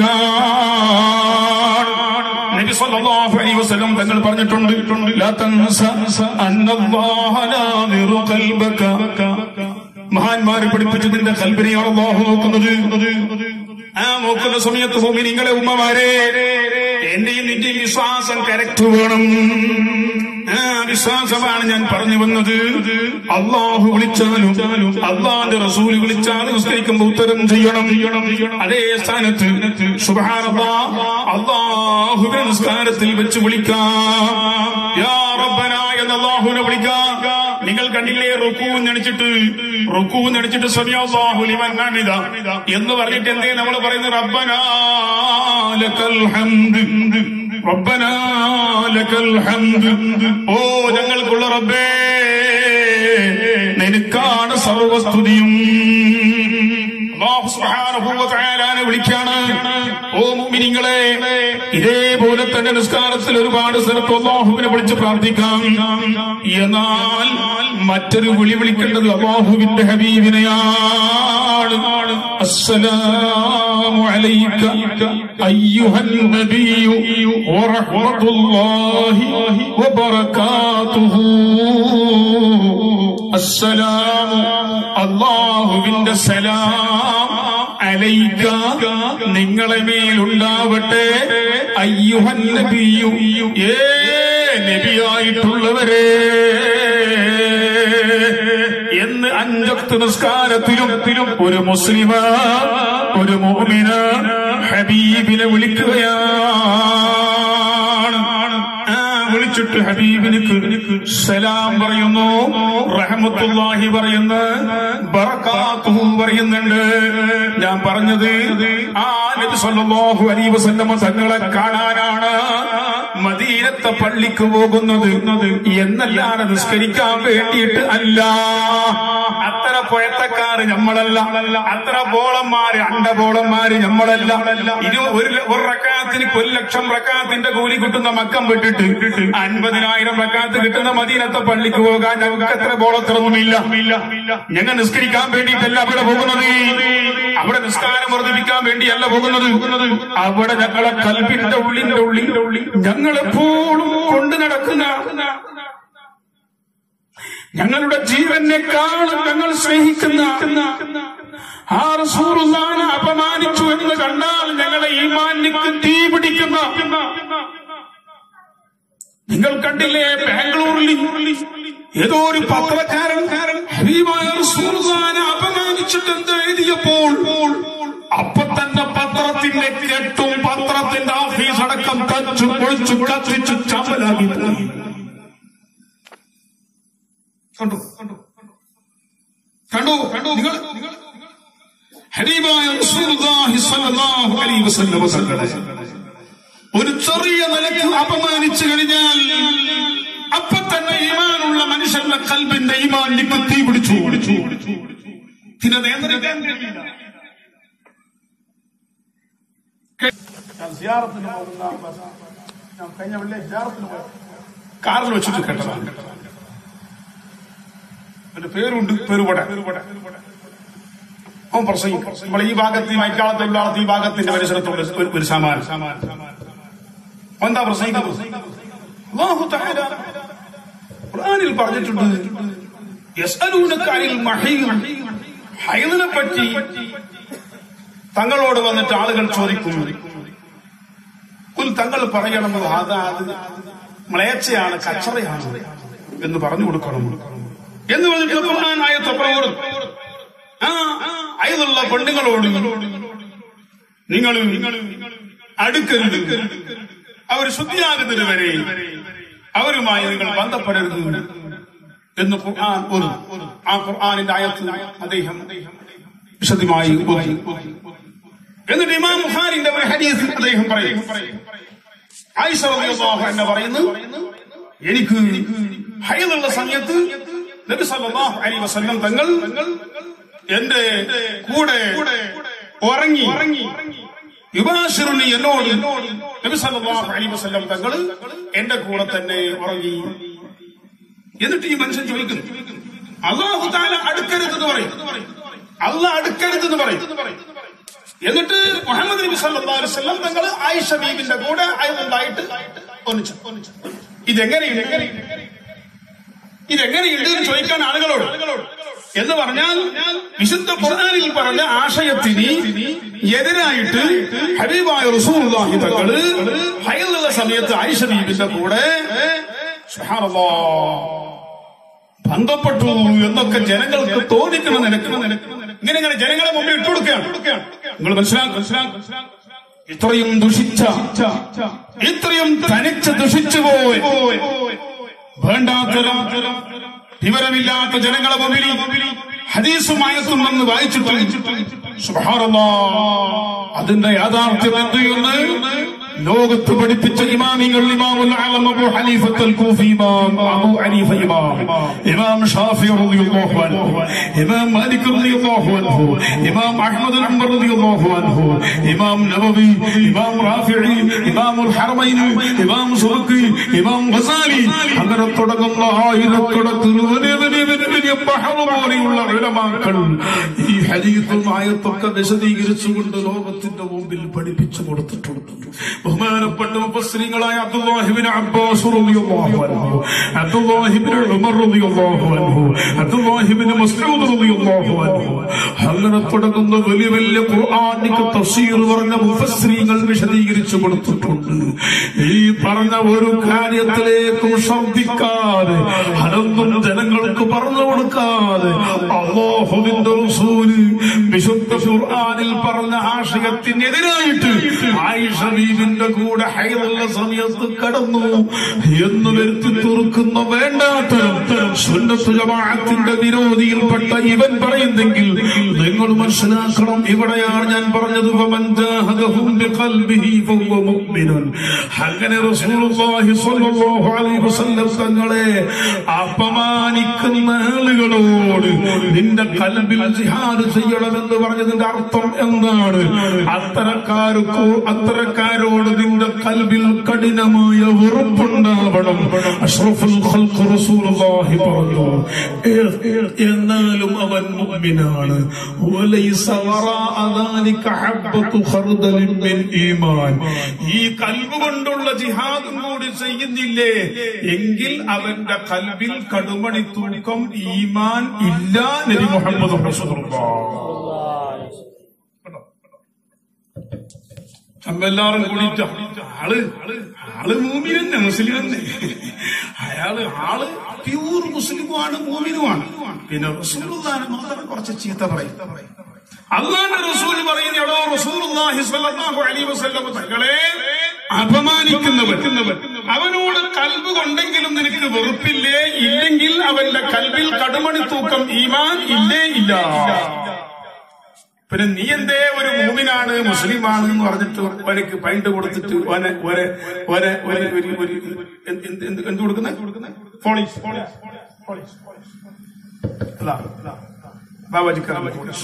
A: ഉള്ളിലേക്കാണ് നബി സല്ലല്ലാഹു അലൈഹി വസല്ലം തങ്ങൾ പറഞ്ഞിട്ടുണ്ട് ലാ തൻസ അന്നല്ലാഹ നാദിറു ഖൽബക മഹാന്മാരെ പഠിപ്പിച്ചതിന്റെ കൽബനെയാണ് അള്ളാഹു നോക്കുന്നത് ആ നോക്കുന്ന സമയത്ത് ഭൂമി നിങ്ങളെ ഉമ്മമാരെ എന്റെയും നിന്റെയും വിശ്വാസം കറക്റ്റ് വേണം ആ വിശ്വാസമാണ് ഞാൻ പറഞ്ഞു വന്നത് അള്ളാഹു വിളിച്ചാലും അള്ളാന്റെ റസൂൽ വിളിച്ചാലും നിസ്കരിക്കുമ്പോ ഉത്തരം ചെയ്യണം അതേ സ്ഥാനത്ത് സുബ്ഹാനല്ലാ അള്ളാഹുവിനെ നിസ്കാരത്തിൽ വെച്ച് വിളിക്കാം യാ റബ്ബന എന്ന് അള്ളാഹുവിനെ വിളിക്കാം നിങ്ങൾ കണ്ടില്ലേ റുക്കൂ നടിച്ചിട്ട് റുക്കൂ നടിച്ചിട്ട് സമിയാഹു ലിമൻ ഹമിദ എന്ന് പറഞ്ഞിട്ട് എന്തേ നമ്മൾ പറയുന്നത് റബ്ബനാ ലക്കൽ ഹംദ് റബ്ബനാ ലക്കൽ ഹംദ് ഓ ഞങ്ങൾക്കുള്ള റബ്ബേ നിനക്കാണ് സർവസ്തുതിയും അല്ലാഹു സുബ്ഹാനഹു വ തആലാനെ വിളിക്കാണ് ഓ മുഅ്മിനീങ്ങളെ ഇതേപോലെ തന്നെ നിസ്കാരത്തിൽ ഒരുപാട് സ്ഥലത്ത് അള്ളാഹുവിനെ വിളിച്ച് പ്രാർത്ഥിക്കാം എന്നാൽ മറ്റൊരു വിളി വിളിക്കേണ്ടത് അള്ളാഹുവിന്റെ ഹബീബിനെയാണ് അസ്സലാമു അലൈക അയ്യുഹൻ നബിയു വറഹ്മത്തുള്ളാഹി വബറകാതുഹു അസ്സലാമു അള്ളാഹുവിന്റെ സലാം അലൈക നിങ്ങളെ മേലുണ്ടാവട്ടെ അയ്യുഹൻ നബിയു ഏ നബിയായിട്ടുള്ളവരെ എന്ന് അഞ്ചക്ത് നിസ്കാരത്തിലും ഒരു മുസ്ലിമ ഒരു മോമിന ഹബീബിനെ വിളിക്കുകയാണ് ആ, വിളിച്ചിട്ട് ഹബീബിനിക്ക് സലാം പറയുന്നു റഹമത്തുല്ലാഹി പറയുന്ന ബറക്കാത്തുഹു പറയുന്നുണ്ട് ഞാൻ പറഞ്ഞത് ആ നബി സല്ലല്ലാഹു അലൈഹി വസല്ലമ തങ്ങളെ കാണാനാണ് മദീനത്തെ പള്ളിക്ക് പോകുന്നത് എന്നല്ലാതെ നിസ്കരിക്കാൻ വേണ്ടിയിട്ട് അല്ല അത്ര പുഴത്തക്കാര് നമ്മളല്ല അത്ര ബോളന്മാര് അണ്ടബോളന്മാര് നമ്മളല്ല ഇത് ഒരു ല- ഒരു റക്കാത്തിന് ഒരു ലക്ഷം റക്കാത്തിന്റെ കൂലി കിട്ടുന്ന മക്കം വിട്ടിട്ട് അൻപതിനായിരം റക്കാത്ത് കിട്ടുന്ന മദീനത്തെ പള്ളിക്ക് പോകാൻ ഞങ്ങൾക്ക് അത്ര ബോളത്രൊന്നുമില്ല ഞങ്ങൾ നിസ്കരിക്കാൻ വേണ്ടിയിട്ടല്ല അവിടെ പോകുന്നത് അവിടെ നിസ്കാരം വർദ്ധിപ്പിക്കാൻ വേണ്ടിയല്ല പോകുന്നത് അവിടെ ഞങ്ങളെ കൽപ്പിന്റെ ഉള്ളിന്റെ ഉള്ളിന്റെ ഉള്ളി ഞങ്ങളെപ്പോഴും കൊണ്ടു നടക്കുന്ന ഞങ്ങളുടെ ജീവനെക്കാളും ഞങ്ങൾ സ്നേഹിക്കുന്ന ആ റസൂറുള്ളാനെ അപമാനിച്ചു എന്ന് കണ്ടാൽ ഞങ്ങളെ ഈമാനിക്ക് തീ പിടിക്കുന്ന നിങ്ങൾ കണ്ടില്ലേ ബാംഗ്ലൂരിൽ ഏതോ ഒരു പത്രക്കാരൻ ഹബീബായ റസൂലുള്ളാഹിനെ അപമാനിച്ചിട്ട് എന്ത് എഴുതിയപ്പോൾ അപ്പൊ തന്നെ പത്രത്തിന്റെ കെട്ടും പത്രത്തിന്റെ ഓഫീസ് അടക്കം തച്ചു പൊളിച്ചു കത്തിച്ചു ചമ്മലാക്കി പോയി കണ്ടു കണ്ടു കണ്ടു കണ്ടു നിങ്ങൾ ഹബീബായ റസൂലുള്ളാഹി സ്വല്ലല്ലാഹു അലൈഹി വസല്ലം തങ്ങളെ ഒരു ചെറിയ നിലയ്ക്ക് അപമാനിച്ചു കഴിഞ്ഞാൽ അപ്പൊ തന്നെ ഈമാനുള്ള മനുഷ്യന്റെ കൽബിന്റെ ഈമാനിക്ക് തീ പിടിച്ചു പിടിച്ചു പിന്നെ നിയന്ത്രിക്കാൻ കഴിയില്ല ഞാൻ സിയാറത്തിന് പോകുന്ന ഞാൻ കഴിഞ്ഞ വെള്ളി സിയാറത്തിന് പോയ കാറിൽ വെച്ചിട്ട് കേട്ടതാണ് എന്റെ പേരുണ്ട് പേരുപട അവൻ പ്രസംഗിക്കും നമ്മൾ ഈ ഭാഗത്ത് ഈ മൈക്കാളത്തെ ഉള്ളാളത്ത് ഈ ഭാഗത്തിന്റെ പരിസരത്തുള്ള ഒരു- ഒരു സമാനം എന്താ പ്രസംഗിക്കുന്നത് അല്ലാഹു തആല ഖുർആനിൽ പറഞ്ഞിട്ടുണ്ട് യസ്അലൂനക അനിൽ മഹീദ് ഹൈദിനെ പറ്റി തങ്ങളോട് വന്നിട്ട് ആളുകൾ ചോദിക്കും കുൽ തങ്ങൾ പറയണം അത് അത് മ്ലേച്ഛയാണ് കച്ചറയാണ് എന്ന് പറഞ്ഞു കൊടുക്കണം എന്ന് പറഞ്ഞിട്ട് ഖുർആൻ ആയത്ത് പ്രവോടും ആ അയതുള്ള പെണ്ണുങ്ങളോട് നിങ്ങൾ അടുക്കരുത് അവർ ശുദ്ധിയാകുന്നത് വരെ അവരുമായി നിങ്ങൾ ബന്ധപ്പെടരുത് എന്ന് ഖുർആൻ ഒരു ആ ഖുർആനിന്റെ ആയത്ത് അദ്ദേഹം വിശദമായി ഓതി. എന്നിട്ട് ഇമാം ബുഖാരിന്റെ ഒരു ഹദീസ് അദ്ദേഹം പറയും ആയിഷ റളിയല്ലാഹു അൻഹ പറയുന്നു എനിക്ക് ഹൈദുള്ള സമയത്ത് നബി സല്ലല്ലാഹു അലൈഹി വസല്ലം തങ്ങൾ എന്റെ കൂടെ ഉറങ്ങി യുബാശിറുനി എന്നോട് നബി സല്ലല്ലാഹു അലൈഹി വസല്ലം തങ്ങൾ എന്റെ കൂടെ തന്നെ ഉറങ്ങി എന്നിട്ട് ഈ മനുഷ്യൻ ചോദിക്കുന്നു അള്ളാഹു താല അടുക്കരുതെന്ന് പറയും അള്ളാഹ് അടുക്കരുതെന്ന് പറയും എന്നിട്ട് മുഹമ്മദ് നബി സല്ലല്ലാഹു അലൈഹി വസല്ലം തങ്ങൾ ആയിഷ ബീബിന്റെ കൂടെ അയതുണ്ടായിട്ട് ഒന്നിച്ചു ഇതെങ്ങനെയുണ്ട് ഇതെങ്ങനെയുണ്ട് എന്ന് ചോദിക്കാൻ ആളുകളോട് എന്ന് പറഞ്ഞാൽ വിശുദ്ധ ഖുർആനിൽ പറഞ്ഞ ആശയത്തിന് എതിരായിട്ട് ഹബീബായ റസൂലുള്ളാഹി തങ്ങള് ഹൈലുള്ള സമയത്ത് ആയിഷ ബീബിന്റെ കൂടെ സുബ്ഹാനല്ലാഹ് ബന്ധപ്പെട്ടു എന്നൊക്കെ ജനങ്ങൾക്ക് തോന്നിക്കണം നിനക്ക് ഇങ്ങനെ ഇങ്ങനെ ജനങ്ങളെ മുമ്പിൽ ഇട്ടുകൊടുക്കുകയാണ് നിങ്ങൾ മനസ്സിലാക്കും മനസ്സിലാക്കും ഇത്രയും ദുഷിച്ച ഇത്രയും തനിച്ച് ദുഷിച്ചു പോയി വേണ്ടാത്ത വിവരമില്ലാത്ത ജനങ്ങളെ മുമ്പിൽ ഹദീസുമായത്തും വന്ന് വായിച്ചിട്ട് സുബ്ഹാനല്ലാഹ് അതിന്റെ യാഥാർത്ഥ്യം എന്ത് എന്ന് ലോകത്ത് പഠിപ്പിച്ച ഇമാമിങ്ങൾ ഇമാമുൽ ആലം അബൂ ഹനീഫത്തുൽ കൂഫി ഇമാം അബൂ ഹനീഫ ഇമാം ഇമാം ഷാഫി റളിയല്ലാഹു അൻഹു ഇമാം മാലിക് റളിയല്ലാഹു അൻഹു ഇമാം അഹ്മദ് ബിൻ ഹംബൽ റളിയല്ലാഹു അൻഹു ഇമാം നവവി ഇമാം റാഫിഈ ഇമാമുൽ ഹറമൈൻ ഇമാം സുബക്കി ഇമാം ഗസാലി അങ്ങനെ തുടങ്ങുന്ന ആയിരക്കണക്കിന് വലിയ വലിയ വലിയ വലിയ ബഹറു പോലെയുള്ള ഉലമാക്കൾ ഈ ഹദീസും ആയത്തൊക്കെ വിശദീകരിച്ചുകൊണ്ട് ലോകത്തിന്റെ മുമ്പിൽ പഠിപ്പിച്ചു കൊടുത്തിട്ടുണ്ട് ബഹുമാനപ്പെട്ട മുഫസ്സിരിങ്ങളായ അബ്ദുല്ലാഹിബിൻ അബ്ബാസ് റളിയല്ലാഹു അൻഹു അബ്ദുല്ലാഹിബിൻ ഉമർ റളിയല്ലാഹു അൻഹു അബ്ദുല്ലാഹിബിൻ മസ്ഊദ് റളിയല്ലാഹു അൻഹു അങ്ങനെ തുടങ്ങുന്ന വലിയ വലിയ ഖുർആനിക തഫ്സീർ പറഞ്ഞ മുഫസ്സിരിങ്ങൾ വിശദീകരിച്ചു കൊടുത്തിട്ടുണ്ട് ഈ പറഞ്ഞ ഒരു കാര്യത്തിലേക്കും ശ്രദ്ധിക്കാതെ അതൊന്നും ജനങ്ങൾക്ക് പറഞ്ഞു കൊടുക്കാതെ അള്ളാഹുവിന്റെ റസൂല് വിശുദ്ധ ഖുർആനിൽ പറഞ്ഞ ആശയത്തിനെതിരായിട്ട് ആയിഷ ബീബിന്റെ കൂടെ ഹൈറുള്ള സമയത്ത് കടന്നു എന്ന് വരുത്തി തീർക്കുന്ന വേണ്ടാത്ത സുന്നത്ത് ജമാഅത്തിന്റെ വിരോധിയിൽപ്പെട്ട ഇവൻ പറയുന്നെങ്കിൽ നിങ്ങൾ മനസ്സിലാക്കണം ഇവിടെയാണ് ഞാൻ പറഞ്ഞത് ഫമൻ ജാഹദഹും ബിഖൽബിഹി ഫഹുവ മുഅ്മിനുൻ അങ്ങനെ റസൂലുള്ളാഹി സ്വല്ലല്ലാഹു അലൈഹി വസല്ലം തങ്ങളെ അപമാനിക്കുന്ന ആളുകളോട് നിന്റെ കൽബിൽ ജിഹാദ് ചെയ്യണമെന്ന് പറഞ്ഞതിന്റെ അർത്ഥം എന്താണ് അത്തരക്കാർക്ക് അത്തരക്കാരോട് നിന്റെ കൽബിൽ കഠിനമായ വെറുപ്പുണ്ടാവണം അഷ്റഫുൽ ഖൽഖ് റസൂലുള്ളാഹി പറഞ്ഞു "ഏ- എന്നാലും അവൻ മുഅ്മിനാണ് വലൈസ വറാഅ ذلك حبة خردل من ഈമാൻ ഈ കൽബ് കൊണ്ടുള്ള ജിഹാദും കൂടി ചെയ്യുന്നില്ലേ എങ്കിൽ അവന്റെ കൽബിൽ കടുമണി തൂക്കം ഈമാൻ ഇല്ല നബി മുഹമ്മദ് റസൂലുള്ളാഹ് നമ്മെല്ലാരും കൂടിയിട്ട് ആള് ആള് മൂമിൻ തന്നെ മുസ്ലിം തന്നെ അയാള് ആള് പ്യൂർ മുസ്ലിമുമാണ് മൂമിനുമാണ് പിന്നെ റസൂലുള്ളാഹിനെ മാത്രം കുറച്ച് ചീത്ത പറയും അള്ളാന്റെ റസൂൽ പറയുന്നടോ റസൂലുള്ളാഹി സ്വല്ലല്ലാഹു അലൈഹി വസല്ലം തങ്ങളെ അപമാനിക്കുന്നവൻ അവനോട് കൽബ് കൊണ്ടെങ്കിലും നിനക്ക് വെറുപ്പില്ലേ ഇല്ലെങ്കിൽ അവന്റെ കൽബിൽ കടുമണി തൂക്കം ഈമാൻ ഇല്ലേ ഇല്ല പിന്നെ നീ എന്തേ ഒരു മൂമിനാണ് മുസ്ലിമാണ് എന്ന് പറഞ്ഞിട്ട് അവനക്ക് പൈൻറ്റ് കൊടുത്തിട്ട് ഓനെ ഒരെ ഒരെ ഒരു ഒരു ഒരു എന്ത് എന്ത് എന്ത് എന്ത് കൊടുക്കുന്നത് പോളീസ് പോളീസ് പോളീസ് അല്ല ബാബാജിക്കാരൻ പോലീസ്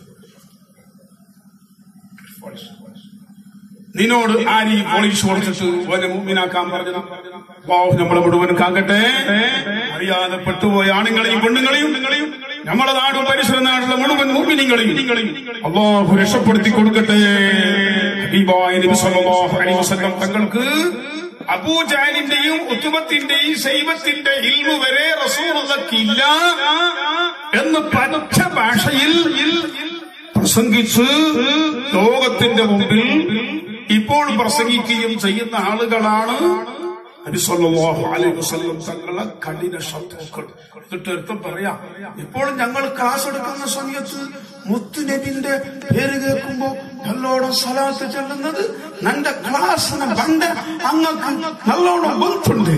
A: നിന്നോട് ആര് ഈ പോളീസ് കൊടുത്തിട്ട് ഓനെ മൂമിനാക്കാൻ പറഞ്ഞത് വാവ് നമ്മളെ മുഴുവൻ കാക്കട്ടെ അറിയാതെ പെട്ടുപോയ ആണുങ്ങളെയും പെണ്ണുങ്ങളെയും നമ്മളെ നാടും പരിസര നാടുള്ള മുഴുവൻ മൂമിനിങ്ങളെയും അള്ളാഹു രക്ഷപ്പെടുത്തി കൊടുക്കട്ടെ ഹബീബായ നബി സല്ലല്ലാഹു അലൈഹി വസല്ലം തങ്ങൾക്ക് അബൂജാലിന്റെയും ഉത്തുബത്തിന്റെയും ശൈവത്തിന്റെ ഇൽമു വരെ റസൂലുള്ളക്കില്ല എന്ന് പച്ച ഭാഷയിൽ പ്രസംഗിച്ച് ലോകത്തിന്റെ മുമ്പിൽ ഇപ്പോൾ പ്രസംഗിക്കുകയും ചെയ്യുന്ന ആളുകളാണ് നബി സല്ലല്ലാഹു അലൈഹി വസല്ലം തങ്ങളെ കഠിന ശത്രുക്കൾ എന്നിട്ട് അടുത്ത് പറയാം ഇപ്പോൾ ഞങ്ങൾ ക്ലാസ് എടുക്കുന്ന സമയത്ത് മുത്തുനബിന്റെ പേര് കേൾക്കുമ്പോ നല്ലോണം സലാത്ത് ചെല്ലുന്നത് നിന്റെ ക്ലാസ്സിന് പണ്ട് അങ്ങക്ക് നല്ലോണം ഗൊന്തുണ്ട്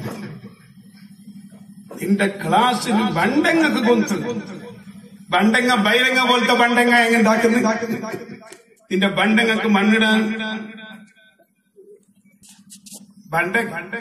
A: നിന്റെ ക്ലാസ്സിന് ബണ്ടങ്ങക്ക് ഗൊന്തുണ്ട് ബണ്ടങ്ങ ബൈരങ്ങ പോലത്തെ ബണ്ടങ്ങ എങ്ങനെ ഉണ്ടാക്കുന്നത് നിന്റെ ബണ്ടങ്ങക്ക് മണ്ണിടാൻ ബണ്ട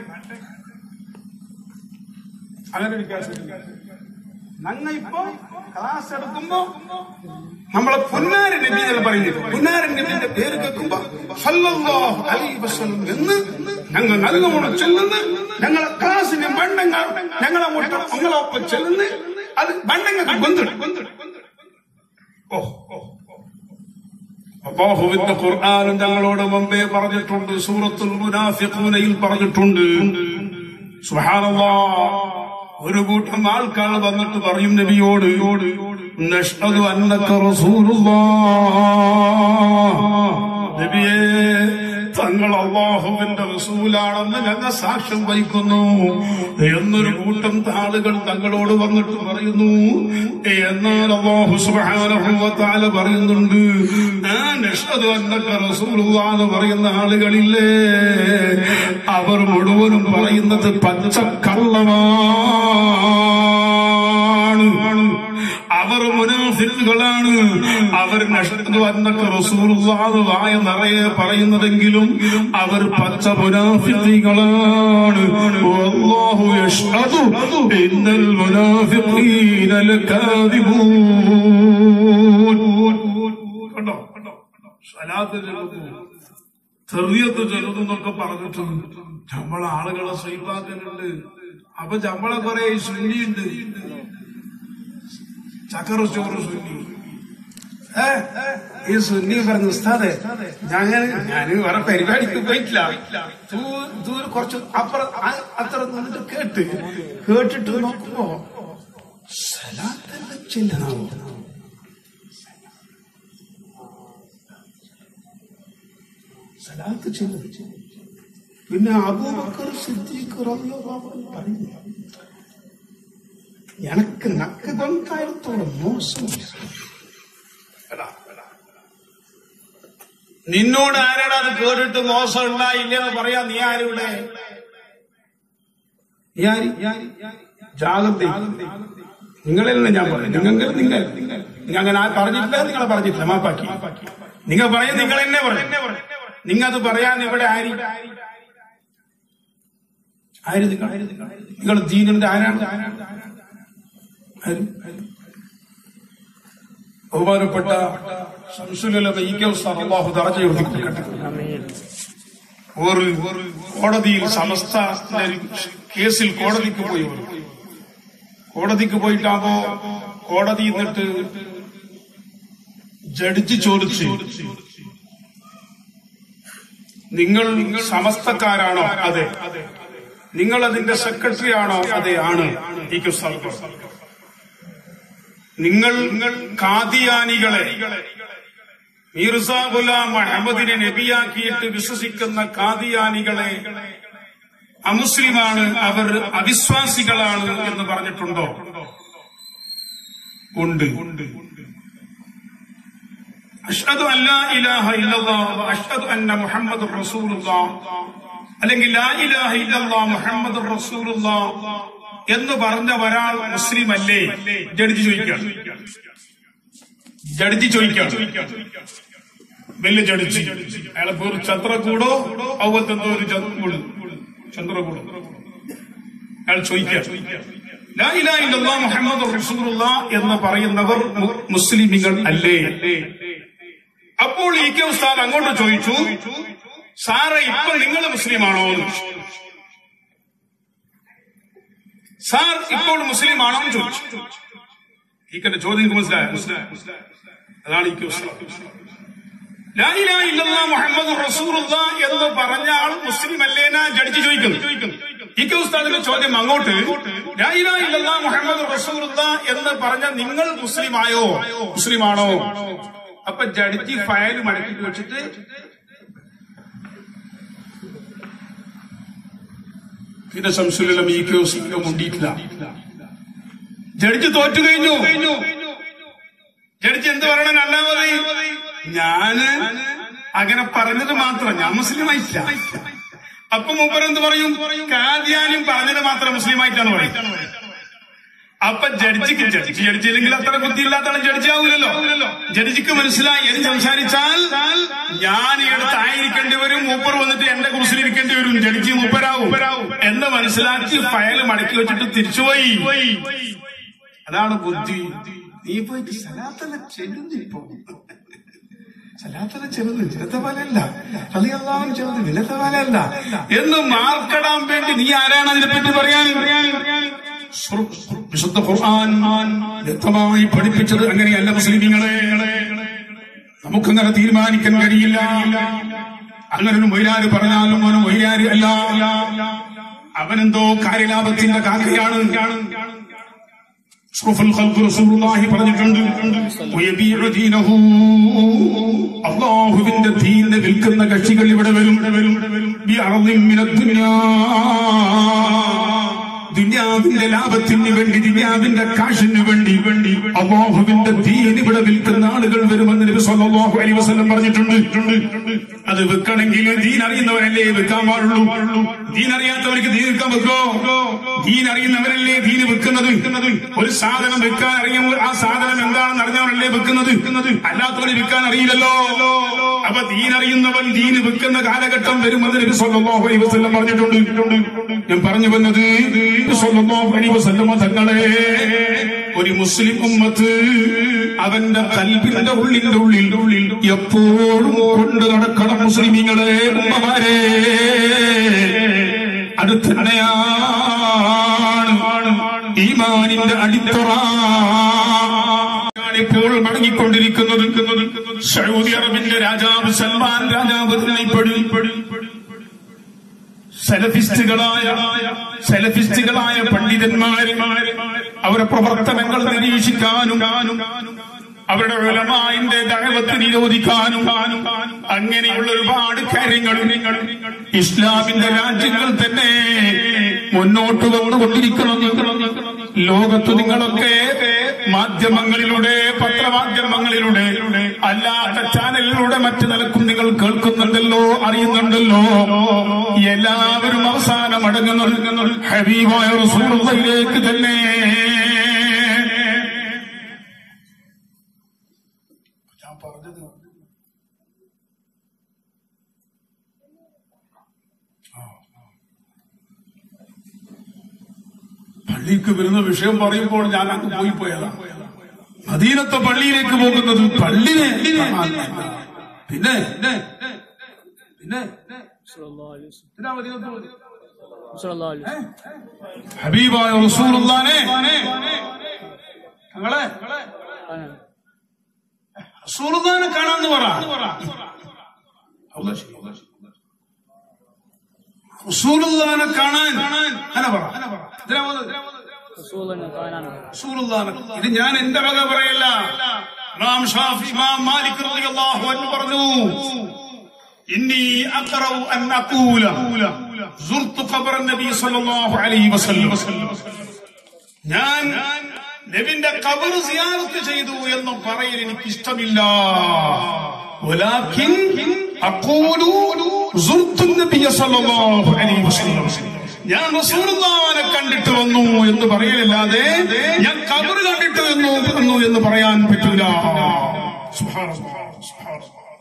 A: അങ്ങനെ ഒരു കേസ് ഉണ്ട്. ഞങ്ങ ഇപ്പൊ ക്ലാസ് എടുക്കുമ്പോ നമ്മളെ പുന്നാരൻ നബി എന്ന് പറയുന്നത് പുന്നാരൻ നബിന്റെ പേര് കേൾക്കുമ്പോ സല്ലല്ലാഹു അലൈഹി വസല്ലം എന്ന് ഞങ്ങൾ നല്ലോണം ചെല്ലുന്നു ഞങ്ങളെ ക്ലാസ്സിന് ബണ്ടങ്ങ ഞങ്ങളെ മുട്ട ഞങ്ങളൊപ്പം ചെല്ലുന്നു അത് ബണ്ടങ്ങക്ക് ഗൊന്തിടും ഓ ഓ അള്ളാഹുവിന്റെ ഖുർആാനും ഞങ്ങളോട് മുമ്പേ പറഞ്ഞിട്ടുണ്ട് സൂറത്തുൽ മുനാഫിഖൂനയിൽ പറഞ്ഞിട്ടുണ്ട് സുബ്ഹാനല്ലാഹ് ഒരു കൂട്ടം ആൾക്കാർ വന്നിട്ട് പറയും നബിയോട് നഷ്ഹദു അന്നക റസൂലുള്ളാഹ് നബിയേ തങ്ങൾ അള്ളാഹുവിന്റെ റസൂലാണെന്ന് ഞങ്ങൾ സാക്ഷ്യം വഹിക്കുന്നു എന്നൊരു കൂട്ടം ആളുകൾ തങ്ങളോട് വന്നിട്ട് പറയുന്നു എന്നാൽ അള്ളാഹു സുബാനുഭവത്താല് പറയുന്നുണ്ട് ആ നഷ്ടത് എന്നൊക്കെ റസൂലുള്ളാന്ന് പറയുന്ന ആളുകളില്ലേ അവർ മുഴുവനും പറയുന്നത് പച്ചക്കള്ളമാണ് അവർ മുനാഫിറുകളാണ് അവർ നഷ്ടത് എന്നൊക്കെ റസൂലുള്ളാഹ് വായ നിറയെ പറയുന്നതെങ്കിലും അവർ പച്ച മുനാഫിഖികളാണ് വല്ലാഹു യഷ്ഹദു ഇന്നൽ മുനാഫിഖീന ലകാദിബൂൻ കണ്ടോ സലാത്ത് ചെല്ലുന്നു ചെറിയത്ത് ചെറുതെന്നൊക്കെ പറഞ്ഞിട്ട് നമ്മളെ ആളുകളെ സ്വീപാക്കലുണ്ട് അപ്പൊ നമ്മളെ കുറെ സുന്നിയുണ്ട് ചക്കറു ചോറ് സുന്നി ഏ, ഈ സുന്നി പറഞ്ഞു ഉസ്താദെ ഞാൻ ഞാൻ വേറെ പരിപാടിക്ക് പോയിട്ടില്ല ദൂ- ദൂരെ കുറച്ച് അപ്പുറം അ- അത്ര നിന്നിട്ട് കേട്ട് കേട്ടിട്ട് നോക്കുമ്പോ സലാത്തെല്ലാം ചെല്ലണോ സലാത്ത് ചെല്ലും പിന്നെ അബൂബക്കർ സിദ്ദീഖ് റളിയല്ലാഹു അൻഹു പറയുന്നു எனக்கு நக்கு பந்தாயிரத்தோட மோசம் നിന്നോട് ആരാടാ അത് കേട്ടിട്ട് മോശം ഉണ്ടായില്ലെന്ന് പറയാ നീ ആരുടെ നീ ആര്? ജാഗ്രത നിങ്ങളിൽ നിന്ന് ഞാൻ പറയും നിങ്ങൾ നിങ്ങൾ നിങ്ങൾ അങ്ങനെ ആ പറഞ്ഞിട്ടില്ല നിങ്ങളെ പറഞ്ഞിട്ടില്ല മാപ്പാക്കി നിങ്ങൾ പറയാൻ നിങ്ങൾ എന്നെ പറയും നിങ്ങൾ അത് പറയാൻ ഇവിടെ ആര് ആര് നിങ്ങൾ നിങ്ങൾ ദീനിന്റെ ആരാണ് ആര്? ബഹുമാനപ്പെട്ട ശംസുലമ ഇ കെ ഉസ്താദ് അള്ളാഹു ദറജ ഉയർത്തി കൊടുക്കട്ടെ
B: ആമീൻ
A: ഒരു ഒരു കോടതിയിൽ സമസ്ത ഒരു കേസിൽ കോടതിക്ക് പോയി ഒരു. കോടതിക്ക് പോയിട്ടാകുമ്പോ കോടതി എന്നിട്ട് ജഡ്ജി ചോദിച്ചു നിങ്ങൾ സമസ്തക്കാരാണോ അതെ നിങ്ങൾ അതിന്റെ സെക്രട്ടറി ആണോ അതെ ആണ് ഈ ഉസ്താദ് പറഞ്ഞു. നിങ്ങൾ നിങ്ങൾ കാദിയാനികളെ മീർസ ഗുലാം അഹമ്മദിനെ നബിയാക്കിയിട്ട് വിശ്വസിക്കുന്ന കാദിയാനികളെ അമുസ്ലിമാണ് അവർ അവിശ്വാസികളാണ് എന്ന് പറഞ്ഞിട്ടുണ്ടോ ഉണ്ട് അഷ്ഹദു അല്ലാ ഇലാഹ ഇല്ലല്ലാഹ് വ അഷ്ഹദു അന്ന മുഹമ്മദ് റസൂലുള്ളാഹ് അല്ലെങ്കിൽ ലാ ഇലാഹ ഇല്ലല്ലാഹ് മുഹമ്മദ് റസൂലുള്ളാഹ് എന്ന് പറഞ്ഞ ഒരാൾ മുസ്ലിം അല്ലേ ജഡ്ജി ചോദിക്കാം ജഡ്ജി ചോദിക്കാം വലിയ ജഡ്ജി അയാളെ പേര് ചന്ദ്രകൂടോ അതുപോലത്തെ എന്തോ ഒരു ചന്ദ്രകൂട് ചന്ദ്രകൂട് അയാൾ ചോദിക്കാം ലാ ഇലാഹ ഇല്ലല്ലാഹ് മുഹമ്മദ് റസൂലുള്ളാഹ് എന്ന് പറയുന്നവർ മു- മുസ്ലിമികൾ അല്ലേ അപ്പോൾ ഇ കെ ഉസ്താദ് അങ്ങോട്ട് ചോദിച്ചു സാറേ ഇപ്പൊ നിങ്ങൾ മുസ്ലിമാണോ എന്ന് ചോദിച്ചു. സാർ ഇപ്പോൾ മുസ്ലിമാണോ എന്ന് ചോദിച്ചു ഈക്കന്റെ ചോദ്യം നിങ്ങൾക്ക് മനസ്സിലായോ അതാണ് ഈ ലാ ഇലാഹ ഇല്ലല്ലാഹ് മുഹമ്മദ് റസൂലുള്ള എന്ന് പറഞ്ഞ ആൾ മുസ്ലിം അല്ലേനാ ജഡ്ജി ചോദിക്കുന്നു ഈ ഉസ്താദിന്റെ ചോദ്യം അങ്ങോട്ട് ലാ ഇലാഹ ഇല്ലല്ലാഹ് മുഹമ്മദ് റസൂലുള്ള എന്ന് പറഞ്ഞ നിങ്ങൾ മുസ്ലിമായോ മുസ്ലിമാണോ അപ്പൊ ജഡ്ജി ഫയൽ മടക്കി വെച്ചിട്ട് പിന്നെ സംശയം ഈ കേസ് മുണ്ടിയിട്ടില്ല ജഡ്ജി തോറ്റു കഴിഞ്ഞു ജഡ്ജി എന്ത് പറയണം രണ്ടാമത് ഞാന് അങ്ങനെ പറഞ്ഞത് മാത്രം ഞാൻ മുസ്ലിം ആയിട്ടില്ല അപ്പൊ മൂപ്പർ എന്ത് പറയും കാദ്യാനും പറഞ്ഞത് മാത്രം മുസ്ലിം ആയിട്ടാണ് പറയും അപ്പൊ ജഡ്ജിക്ക് ജഡ്ജി ജഡ്ജി അല്ലെങ്കിൽ അത്ര ബുദ്ധിയില്ലാത്ത ആൾ ജഡ്ജി ആവൂലല്ലോ ജഡ്ജിക്ക് മനസ്സിലായി എന്ന് സംസാരിച്ചാൽ ഞാൻ ഇടത്ത് ആയിരിക്കേണ്ടി വരും മൂപ്പർ വന്നിട്ട് എന്റെ കുറിച്ചിൽ ഇരിക്കേണ്ടി വരും ജഡ്ജി മൂപ്പരാവും എന്ന് മനസ്സിലാക്കി ഫയൽ മടക്കി വെച്ചിട്ട് തിരിച്ചുപോയി അതാണ് ബുദ്ധി നീ പോയിട്ട് സലാത്തല ചെല്ലുന്നിപ്പോ സലാത്തല ചെറുത് ചിലത്തെ പോലെയല്ല കളിയല്ലാവും ചെറുത് വിലത്തെ പോലെയല്ല എന്ന് മാർക്കിടാൻ വേണ്ടി നീ ആരാണ് അതിനെപ്പറ്റി പറയാൻ വിശുദ്ധ ഖുർആൻ വ്യക്തമായി പഠിപ്പിച്ചത് അങ്ങനെയല്ല മുസ്ലിങ്ങളെ നമുക്കങ്ങനെ തീരുമാനിക്കാൻ കഴിയില്ല അങ്ങനെ ഒരു മൊയ്ലാര് പറഞ്ഞാലും അവന് മൊയ്ലാര് അല്ല അവനെന്തോ കാര്യലാഭത്തിന്റെ കാക്കയാണ് അഷ്റഫുൽ ഖൽഖ് റസൂലുള്ളാഹി പറഞ്ഞിട്ടുണ്ട് വയബീഉ ദീനഹു അല്ലാഹുവിന്റെ ദീനിനെ വിൽക്കുന്ന കക്ഷികൾ ഇവിടെ വരും ബിഅർദിൻ മിനദ് ദുനിയാ ദുനിയാവിന്റെ ലാഭത്തിന് വേണ്ടി ദുനിയാവിന്റെ കാശിന് വേണ്ടി വേണ്ടി അള്ളാഹുവിന്റെ ദീൻ ഇവിടെ വിൽക്കുന്ന ആളുകൾ വരുമെന്ന് നബി സല്ലല്ലാഹു അലൈഹി വസല്ലം പറഞ്ഞിട്ടുണ്ട് അത് വിൽക്കണമെങ്കിൽ ദീൻ അറിയുന്നവരല്ലേ വിൽക്കാൻ പാടുള്ളൂ ദീൻ അറിയാത്തവർക്ക് ദീൻ വിൽക്കാൻ വെക്കോ ദീൻ അറിയുന്നവരല്ലേ ദീൻ വിൽക്കുന്നത് ഒരു സാധനം വിൽക്കാൻ അറിയാൻ ആ സാധനം എന്താണെന്ന് അറിഞ്ഞവരല്ലേ വിൽക്കുന്നത് അല്ലാത്തവന് വിൽക്കാൻ അറിയില്ലല്ലോ അപ്പൊ ദീൻ അറിയുന്നവൻ ദീൻ വിൽക്കുന്ന കാലഘട്ടം വരുമെന്ന് നബി സല്ലല്ലാഹു അലൈഹി വസല്ലം പറഞ്ഞിട്ടുണ്ട് ഞാൻ പറഞ്ഞു വന്നത് നബി സല്ലല്ലാഹു അലൈഹി വസല്ലം തങ്ങളെ ഒരു മുസ്ലിം ഉമ്മത്ത് അവന്റെ കൽബിന്റെ ഉള്ളിന്റെ ഉള്ളിൽ ഉള്ളിൽ എപ്പോഴും കൊണ്ട് നടക്കണം മുസ്ലിമീങ്ങളെ ഉമ്മമാരെ അത് തന്നെയാണ് ഈമാനിന്റെ അടിത്തറ ഇപ്പോൾ മടങ്ങിക്കൊണ്ടിരിക്കുന്നത് സൗദി അറബിന്റെ രാജാവ് സൽമാൻ രാജാവ് ഇപ്പോഴും സെലഫിസ്റ്റുകളായ സെലഫിസ്റ്റുകളായ പണ്ഡിതന്മാര് അവരുടെ പ്രവർത്തനങ്ങൾ നിരീക്ഷിക്കാനും അവരുടെ ഉലമാന്റെ ദഴവത്ത് നിരോധിക്കാനും അങ്ങനെയുള്ള ഒരുപാട് കാര്യങ്ങൾ ഇസ്ലാമിന്റെ രാജ്യങ്ങൾ തന്നെ മുന്നോട്ട് വന്നുകൊണ്ടിരിക്കണം ലോകത്ത് നിങ്ങളൊക്കെ മാധ്യമങ്ങളിലൂടെ പത്രമാധ്യമങ്ങളിലൂടെ അല്ലാത്ത ചാനലിലൂടെ മറ്റു നിലക്കും നിങ്ങൾ കേൾക്കുന്നുണ്ടല്ലോ അറിയുന്നുണ്ടല്ലോ എല്ലാവരും അവസാനം അടങ്ങുന്നു ഹബീബായ റസൂലുള്ളാഹിയിലേക്ക് തന്നെ ഞാൻ പറഞ്ഞത് പള്ളിക്ക് വരുന്ന വിഷയം പറയുമ്പോൾ ഞാൻ അങ്ങ് പോയി പോയതാണ് മദീനത്തെ പള്ളിയിലേക്ക് പോകുന്നത് പള്ളിനെ കാണാനല്ല. പിന്നെ പിന്നെ
B: സല്ലല്ലാഹു അലൈഹി വസല്ലം.
A: എന്തിനാ മദീനത്ത് പോയത്?
B: സല്ലല്ലാഹു അലൈഹി വസല്ലം.
A: ഹബീബായ റസൂലുള്ളാനെ ഞങ്ങളെ
B: ആണ്.
A: റസൂലുള്ളാനെ കാണാന്ന് പറ അല്ലാ ശരി, അല്ലാ ശരി. റസൂലുള്ളാനെ കാണാൻ അല്ല പറ എന്തിനാ പോകുന്നത്?
B: റസൂലിനെ കാണാൻ
A: റസൂലുള്ളാനെ. ഇത് ഞാൻ എന്റെ വക പറയല്ല ഇമാം ഷാഫി ഇമാം മാലിക് റളിയല്ലാഹു അൻഹു പറഞ്ഞു ഇന്നി അഖറഉ അൻ അഖൂല സുർതു ഖബർ നബി സല്ലല്ലാഹു അലൈഹി വസല്ലം ഞാൻ നബിന്റെ ഖബർ സിയാറത്ത് ചെയ്തു എന്ന് പറയൽ എനിക്ക് ഇഷ്ടമില്ല ولكن أقول زرت النبي صلى الله عليه وسلم ഞാൻ റസൂലുള്ളാഹിനെ കണ്ടിട്ട് വന്നു എന്ന് പറയലല്ലാതെ ഞാൻ കബർ കണ്ടിട്ട് വന്നു വന്നു എന്ന് പറയാൻ പറ്റൂല സുബ്ഹാനല്ലാഹ്, സുബ്ഹാനല്ലാഹ്.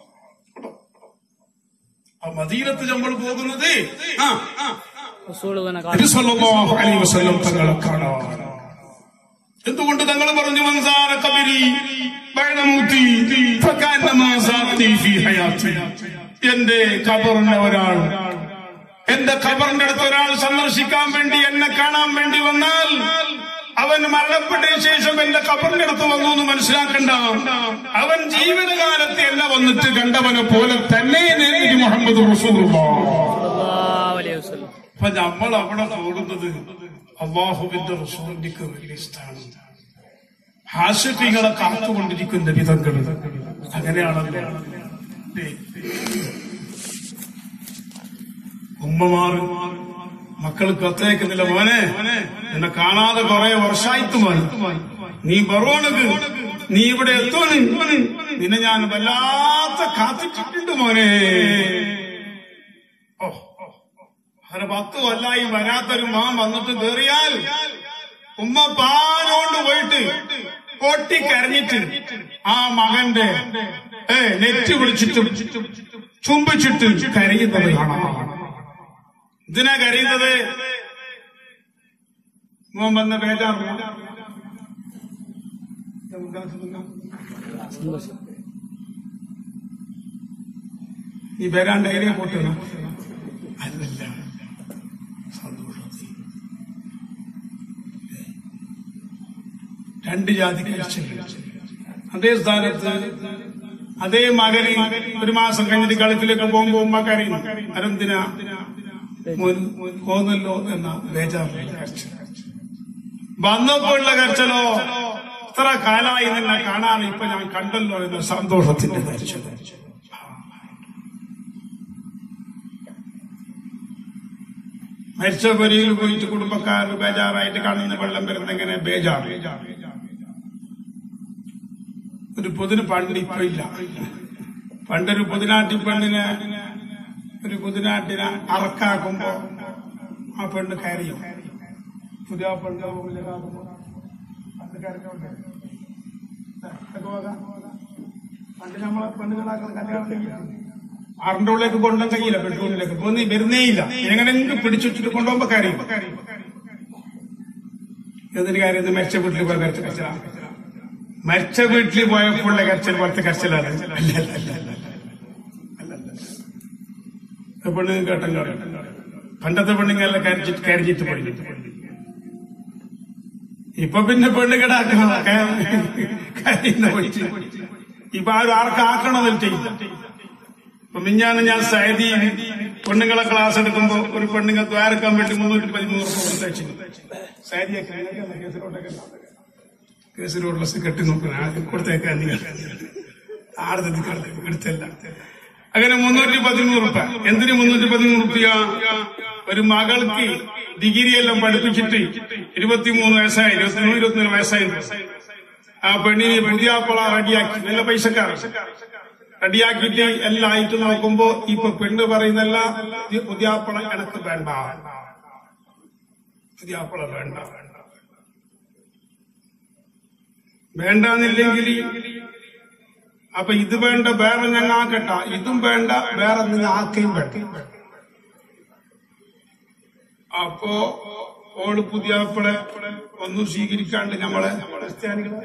A: ആ മദീനത്ത് നമ്മൾ പോകുന്നത് ആ ആ
B: റസൂലിനെ
A: നബി
B: കാണാൻ
A: സല്ലല്ലാഹു അലൈഹി വസല്ലം തങ്ങളെ കാണാൻ എന്തുകൊണ്ട് തങ്ങൾ പറഞ്ഞു മൻസാര കബരി ബൈനമൂത്തി ഫകാന്നമാ സാത്തി ഫീ ഹയാത്തി എന്റെ ഖബറിനെ ഒരാൾ എന്റെ ഖബറിന്റെ അടുത്ത് ഒരാൾ സന്ദർശിക്കാൻ വേണ്ടി എന്നെ കാണാൻ വേണ്ടി വന്നാൽ അവൻ മരണപ്പെട്ട ശേഷം എന്റെ ഖബറിന്റെ അടുത്ത് വന്നു എന്ന് മനസ്സിലാക്കണ്ട അവൻ ജീവിതകാലത്ത് എന്നെ വന്നിട്ട് കണ്ടവനെ പോലെ തന്നെ നബി മുഹമ്മദ് റസൂലുള്ളാഹ്
B: സല്ലല്ലാഹു അലൈഹി വസല്ലം.
A: അപ്പൊ നമ്മൾ അവിടെ കൂടുന്നത് അള്ളാഹുവിന്റെ റസൂലിക്ക് വലിയ സ്ഥാനം ഹാഷിഫികളെ കാത്തുകൊണ്ടിരിക്കുന്ന വിധങ്ങൾ അങ്ങനെയാണല്ലോ ദേ. ഉമ്മമാർ മക്കൾ കത്തേക്കുന്നില്ല മോനെ എന്നെ കാണാതെ കുറെ വർഷായിട്ട് മോനെ നീ ബറോണക്ക് നീ ഇവിടെ എത്തോണ് നിന്നെ ഞാൻ വല്ലാത്ത കാത്തിട്ടുണ്ട് മോനെ ഓ അങ്ങനെ പത്ത് കൊല്ലായി വരാത്തൊരു മാൻ വന്നിട്ട് കേറിയാൽ ഉമ്മ പാലോണ്ട് പോയിട്ട് പൊട്ടിക്കരഞ്ഞിട്ട് ആ മകന്റെ ഏ നെറ്റ് പിടിച്ചിട്ട് ചുംബിച്ചിട്ട് കരയുന്നത് കാണാം ഇതിനാ കരയുന്നത് മോൻ വന്ന ബേജാറില്ല
B: സന്തോഷം.
A: നീ വരാണ്ട് ഏരിയ പോട്ടുക അല്ലല്ല സന്തോഷത്തിൽ രണ്ട് ജാതി കഴിച്ചില്ല അതേ സ്ഥാനത്ത് അതേ മകന് ഒരു മാസം കഴിഞ്ഞിട്ട് കളത്തിലേക്ക് പോകുമ്പോ ഉമ്മ കരയും അതെന്തിനാ മോൻ പോന്നല്ലോ എന്ന ബേജാറിലുള്ള കരച്ചിൽ വന്നപ്പോഴുള്ള കരച്ചലോ ഇത്ര കാലായി നിന്നെ കാണാൻ ഇപ്പൊ ഞാൻ കണ്ടല്ലോ എന്ന സന്തോഷത്തിന്റെ കരച്ചിൽ മരിച്ച പൊരിയിൽ പോയിട്ട് കുടുംബക്കാർ ബേജാറായിട്ട് കാണുന്ന വെള്ളം വരുന്നെങ്ങനെ ബേജാർ ഒരു പൊതിന് പണ്ട് ഇപ്പൊ ഇല്ല പണ്ടൊരു പുതിനാട്ടി പെണ്ണിനെ ഒരു പുതിനാട്ടിനെ അറക്കാക്കുമ്പോ ആ പെണ്ണ് കരയും പുതിയ പെണ്ണ് റൂമിലേക്കാക്കുമ്പോ പണ്ട് കരഞ്ഞോണ്ട് ഇതൊക്കെ പോകാം. പണ്ട് നമ്മളെ പെണ്ണുകളാക്കുന്ന കല്യാണം കഴിയില്ല ആറിന്റെ ഉള്ളിലേക്ക് കൊണ്ടും കഴിയില്ല ബെഡ്റൂമിലേക്ക് പോന്നി വരുന്നേ ഇല്ല എങ്ങനെയെങ്കിലും പിടിച്ചിട്ട് കൊണ്ടുപോകുമ്പോ കരയും എന്തിന് കാര്യം ഇത് മരിച്ച വീട്ടിൽ പോയ കരച്ച കരച്ചിലാണ് മരിച്ച വീട്ടിൽ പോയപ്പോഴുള്ള കരച്ചിൽ പോലത്തെ കരച്ചിലാണ് അല്ല അല്ല അല്ല അല്ല പെണ്ണുങ്ങൾ കേട്ടം കേട്ടോ പണ്ടത്തെ പെണ്ണുങ്ങളെല്ലാം കരച്ചിട്ട് കരഞ്ഞിട്ട് പഠിക്കും ഇപ്പൊ പിന്നെ പെണ്ണുകിടാക്കുന്ന കരയുന്ന പഠിച്ച് ഇപ്പൊ ആരും ആർക്കും ആക്കണമെന്നില്ല ചെയ്യില്ല ഇപ്പൊ മിഞ്ഞാന്ന് ഞാൻ സൈദി പെണ്ണുങ്ങളെ ക്ലാസ് എടുക്കുമ്പോ ഒരു പെണ്ണുങ്ങൾ ദ്വാരക്കാൻ വേണ്ടി മുന്നൂറ്റി പതിമൂന്ന് റുപ്യ കൊടുത്തയച്ചു സൈദിയൊക്കെ കേസിലോട്ടൊക്കെ കേസിലോട്ടുള്ള കെട്ടി നോക്കുന്ന ആദ്യം കൊടുത്തേക്കാൻ നിങ്ങൾ ആടത്തി എടുത്തല്ല അങ്ങനെ മുന്നൂറ്റി പതിമൂന്ന് റുപ്യ എന്തിന് മുന്നൂറ്റി പതിമൂന്ന് റുപ്യ ഒരു മകൾക്ക് ഡിഗ്രി എല്ലാം പഠിപ്പിച്ചിട്ട് ഇരുപത്തിമൂന്ന് വയസ്സായി ഇരുപത്തിമൂന്ന് ഇരുപത്തിമൂന്ന് വയസ്സായി ആ പെണ്ണിനെ പുതിയാപ്പള റെഡിയാക്കി നല്ല പൈസക്കാർ റെഡിയാക്കിയിട്ട് എല്ലാം ആയിട്ട് നോക്കുമ്പോ ഇപ്പൊ പെണ്ണ് പറയുന്നല്ല പുതിയാപ്പള എനക്ക് വേണ്ട പുതിയാപ്പള വേണ്ട വേണ്ടെന്നില്ലെങ്കിൽ അപ്പൊ ഇത് വേണ്ട വേറെ ഞങ്ങൾ ആക്കട്ട ഇതും വേണ്ട വേറെ നിങ്ങൾ ആക്കുകയും വേണ്ട അപ്പോ ഓള് പുതിയാപ്പളെ ഒന്നും സ്വീകരിക്കാണ്ട് നമ്മളെ ക്രിസ്ത്യാനികളെ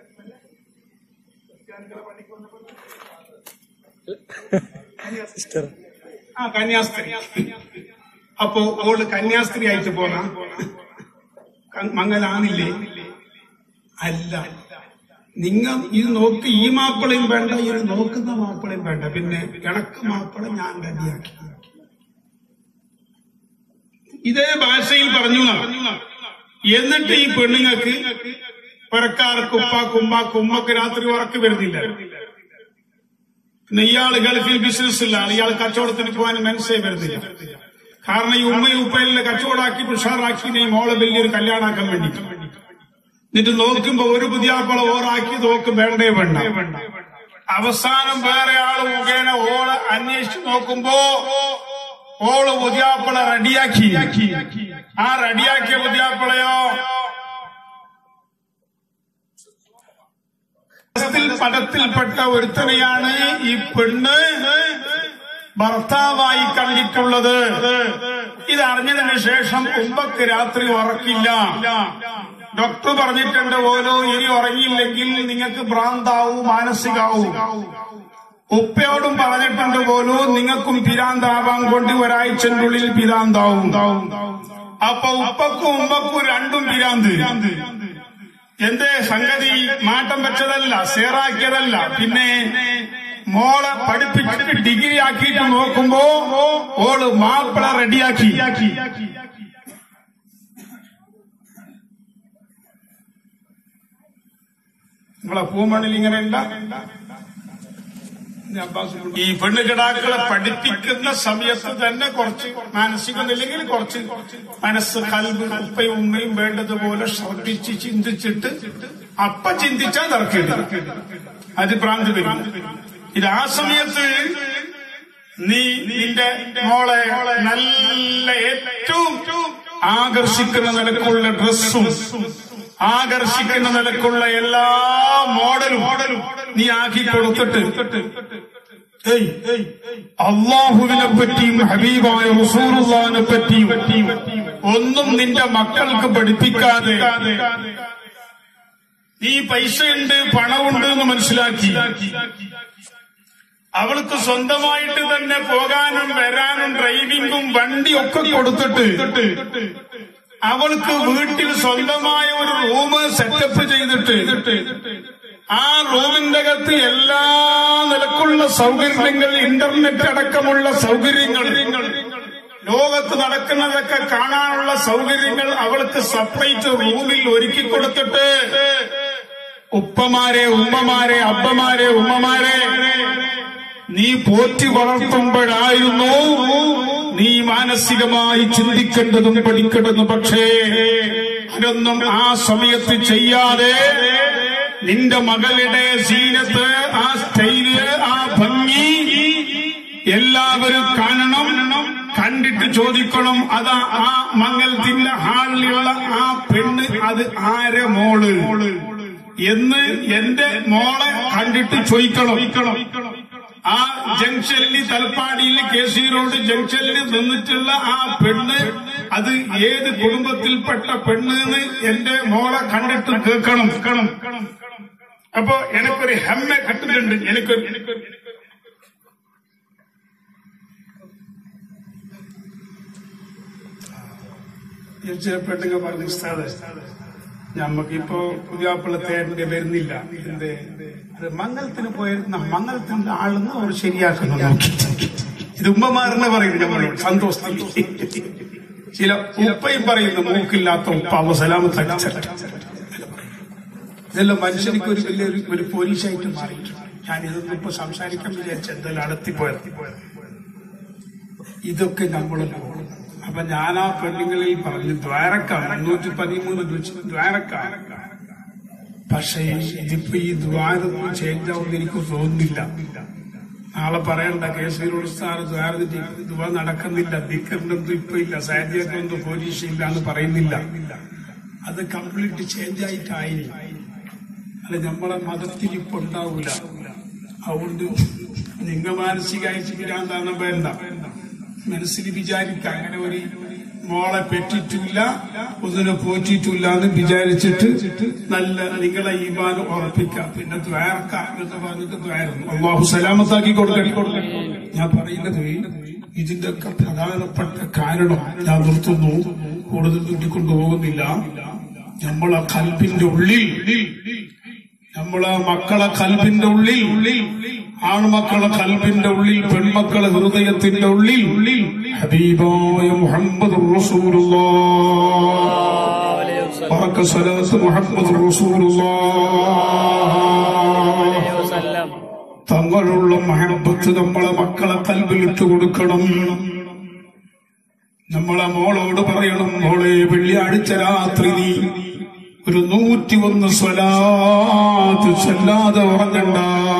B: സിസ്റ്റർ
A: ആ കന്യാസ്ത്രീ അപ്പോ ഓള് കന്യാസ്ത്രീ ആയിട്ട് പോന്ന ക- മംഗലാന്നില്ലേ അല്ല നിങ്ങൾ ഇത് നോക്ക് ഈ മാപ്പിളയും വേണ്ട ഇത് നോക്കുന്ന മാപ്പിളയും വേണ്ട പിന്നെ കിണക്ക് മാപ്പിള ഞാൻ റെഡിയാക്കി ഇതേ ഭാഷയിൽ പറഞ്ഞു എന്നാ. എന്നിട്ട് ഈ പെണ്ണുങ്ങൾക്ക് പുറക്കാർക്ക് ഉപ്പാക്ക് ഉമ്മാക്ക് ഉമ്മക്ക് രാത്രി ഉറക്ക് വരുന്നില്ല പിന്നെ ഇയാൾ ഗൾഫിൽ ബിസിനസ് ഇല്ല ഇയാൾ കച്ചവടത്തിന് പോകാൻ മനസ്സേ വരുന്നില്ല കാരണം ഈ ഉമ്മയും ഉപ്പയെല്ലാം കച്ചവടാക്കി ഉഷാറാക്കി ഈ മോളെ വലിയൊരു കല്യാണാക്കാൻ വേണ്ടി എന്നിട്ട് നോക്കുമ്പോ ഒരു പുതിയാപ്പള ഓറാക്കി നോക്ക് വേണ്ടേ വേണ്ട അവസാനം വേറെ ആള് മുഖേന ഓള് അന്വേഷിച്ച് നോക്കുമ്പോ ഓള് പുതിയാപ്പള റെഡിയാക്കി ആ റെഡിയാക്കിയ പുതിയാപ്പളയോ പടത്തിൽ പടത്തിൽപ്പെട്ട ഒരുത്തനെയാണ് ഈ പെണ്ണ് ഭർത്താവായി കണ്ടിട്ടുള്ളത് ഇത് അറിഞ്ഞതിന് ശേഷം ഉമ്മക്ക് രാത്രി ഉറക്കില്ല ഡോക്ടർ പറഞ്ഞിട്ടുണ്ട് ഓരോ ഇനി ഉറങ്ങിയില്ലെങ്കിൽ നിങ്ങൾക്ക് ഭ്രാന്താവും മാനസികാവും ഉപ്പയോടും പറഞ്ഞിട്ടുണ്ട് പോലും നിങ്ങൾക്കും പിരാന്താവാൻ കൊണ്ട് ഒരാഴ്ചന്റെ ഉള്ളിൽ പിരാന്താവും അപ്പൊ ഉപ്പക്കും ഉമ്മക്കും രണ്ടും പിരാന്ത് എന്തേ സംഗതി മാറ്റം വെച്ചതല്ല സേറാക്കിയതല്ല പിന്നെ മോളെ പഠിപ്പിച്ചിട്ട് ഡിഗ്രി ആക്കിയിട്ട് നോക്കുമ്പോ ഓള് മാപ്പിള റെഡിയാക്കി നമ്മളെ പൂമണിൽ ഇങ്ങനെയല്ല ഈ പെണ്ണുകിടാക്കളെ പഠിപ്പിക്കുന്ന സമയത്ത് തന്നെ കുറച്ച് മാനസികമില്ലെങ്കിൽ കുറച്ച് മനസ്സ് കൽബ് ഉപ്പയും ഉമ്മയും വേണ്ടതുപോലെ ശ്രദ്ധിച്ച് ചിന്തിച്ചിട്ട് അപ്പ ചിന്തിച്ചാൽ തർക്കേണ്ടി അത് ഭ്രാന്തി വരും ഇത് ആ സമയത്ത് നീ നിന്റെ മോളെ നല്ല ഏറ്റവും ആകർഷിക്കുന്ന നിലക്കുള്ള ഡ്രസ്സും ആകർഷിക്കുന്ന നിലക്കുള്ള എല്ലാ മോഡലും നീ ആക്കി കൊടുത്തിട്ട് ഏയ്, അള്ളാഹുവിനെ പറ്റിയും ഹബീബായ റസൂറുല്ലാനെ പറ്റിയും ഒന്നും നിന്റെ മക്കൾക്ക് പഠിപ്പിക്കാതെ നീ പൈസയുണ്ട് പണമുണ്ട് എന്ന് മനസ്സിലാക്കി അവൾക്ക് സ്വന്തമായിട്ട് തന്നെ പോകാനും വരാനും ഡ്രൈവിംഗും വണ്ടിയൊക്കെ കൊടുത്തിട്ട് അവൾക്ക് വീട്ടിൽ സ്വന്തമായ ഒരു റൂം സെറ്റപ്പ് ചെയ്തിട്ട് ആ റൂമിന്റെ അകത്ത് എല്ലാ നിലക്കുള്ള സൗകര്യങ്ങൾ ഇന്റർനെറ്റ് അടക്കമുള്ള സൗകര്യങ്ങൾ ലോകത്ത് നടക്കുന്നതൊക്കെ കാണാനുള്ള സൗകര്യങ്ങൾ അവൾക്ക് സെപ്പറേറ്റ് റൂമിൽ ഒരുക്കി കൊടുത്തിട്ട് ഉപ്പമാരെ ഉമ്മമാരെ അബ്ബമാരെ ഉമ്മമാരെ നീ പോറ്റി വളർത്തുമ്പോഴായിരുന്നു നീ മാനസികമായി ചിന്തിക്കേണ്ടതും പഠിക്കേണ്ടതും പക്ഷേ അതൊന്നും ആ സമയത്ത് ചെയ്യാതെ നിന്റെ മകളുടെ സീനത്ത് ആ സ്റ്റൈല് ആ ഭംഗി എല്ലാവരും കാണണം കണ്ടിട്ട് ചോദിക്കണം അതാ ആ മംഗലത്തിന്റെ ഹാളിലുള്ള ആ പെണ്ണ് അത് ആരെ മോള് എന്ന് എന്റെ മോളെ കണ്ടിട്ട് ചോദിക്കണം ആ ജംഗ്ഷനിൽ തലപ്പാടിയിൽ കെ സി റോഡ് ജംഗ്ഷനിൽ നിന്നിട്ടുള്ള ആ പെണ്ണ് അത് ഏത് കുടുംബത്തിൽപ്പെട്ട പെണ്ണ് എന്ന് എന്റെ മോളെ കണ്ടിട്ട് കേൾക്കണം അപ്പൊ എനിക്കൊരു ഹെമ്മ കിട്ടുന്നുണ്ട് എനിക്കൊരു പെണ്ണുങ്ങൾ പറഞ്ഞു ഉസ്താദ് ഞമ്മക്കിപ്പോ പുതിയാപ്പിള തേടേണ്ടി വരുന്നില്ല എന്റെ അത് മംഗലത്തിന് പോയിരുന്ന മംഗലത്തിന്റെ ആളെന്ന് അവർ ശരിയാക്കുന്നു നോക്കി ഇത് ഉമ്മമാരെന്നെ പറയുന്നു നമ്മളോട് സന്തോഷത്തിൽ ചില ഉപ്പയും പറയുന്നു മൂക്കില്ലാത്ത ഉപ്പ അവസലാമത്ത് ഇതെല്ലാം മനുഷ്യനിക്ക് ഒരു വലിയൊരു ഒരു പോലീസായിട്ട് മാറിയിട്ടുണ്ട് ഞാൻ ഇതൊന്നും ഇപ്പൊ സംസാരിക്കാൻ വിചാരിച്ച എന്തായാലും അടുത്തിപ്പോയത് ഇതൊക്കെ നമ്മൾ അപ്പൊ ഞാൻ ആ പെണ്ണുങ്ങളിൽ പറഞ്ഞു ദ്വാരക്ക മുന്നൂറ്റി പതിമൂന്ന് ദ്വാരക്ക പക്ഷേ ഇതിപ്പോ ഈ ദ്വാരൊന്നും ചേഞ്ച് ആവുമെന്ന് എനിക്ക് തോന്നുന്നില്ല നാളെ പറയണ്ട കേസരിയോട് സ്ഥാന ദ്വാരത്തിന്റെ ദ്വാ നടക്കുന്നില്ല ദിക്കറിനൊന്നും ഇപ്പൊ ഇല്ല സാധ്യതയൊന്നും പോലീസ് ഇല്ല എന്ന് പറയുന്നില്ല അത് കംപ്ലീറ്റ് ചേഞ്ച് ആയിട്ടായി അല്ല നമ്മളെ മതത്തിൽ ഇപ്പൊ ഉണ്ടാവൂല അതുകൊണ്ട് നിങ്ങ മാനസികമായിട്ട് ഭ്രാന്താണ് വേണ്ട മനസ്സിൽ വിചാരിക്ക അങ്ങനെ ഒരു മോളെ പെറ്റിട്ടില്ല ഒന്നിനെ പോറ്റിട്ടില്ല എന്ന് വിചാരിച്ചിട്ട് നല്ല നിങ്ങളെ ഈമാൻ ഉറപ്പിക്കാം പിന്നെ ദ്വാരക്കാം എന്ന് പറഞ്ഞിട്ട് ദ്വാരം അള്ളാഹു സലാമത്താക്കി കൊടുക്കട്ടെ ഞാൻ പറയുന്നത് ഇതിന്റെ ഒക്കെ പ്രധാനപ്പെട്ട കാരണം ഞാൻ നിർത്തുന്നു കൂടുതൽ നീട്ടിക്കൊണ്ടുപോകുന്നില്ല നമ്മളെ കൽപ്പിന്റെ ഉള്ളിൽ നമ്മളെ മക്കളെ കൽപ്പിന്റെ ഉള്ളിൽ ആൺമക്കളെ കൽപ്പിന്റെ ഉള്ളിൽ പെൺമക്കളെ ഹൃദയത്തിന്റെ ഉള്ളിൽ ഹബീബായ മുഹമ്മദ് പറക്ക സലാത്ത് മുഹമ്മദ്
B: വസല്ലം
A: തങ്ങളുള്ള മഹബത്ത് നമ്മളെ മക്കളെ കൽബിലിട്ട് കൊടുക്കണം നമ്മളെ മോളോട് പറയണം മോളെ വെള്ളിയാഴ്ച രാത്രി നീ ഒരു നൂറ്റി ഒന്ന് സ്വലാത്ത് ചെല്ലാതെ ഉറങ്ങണ്ട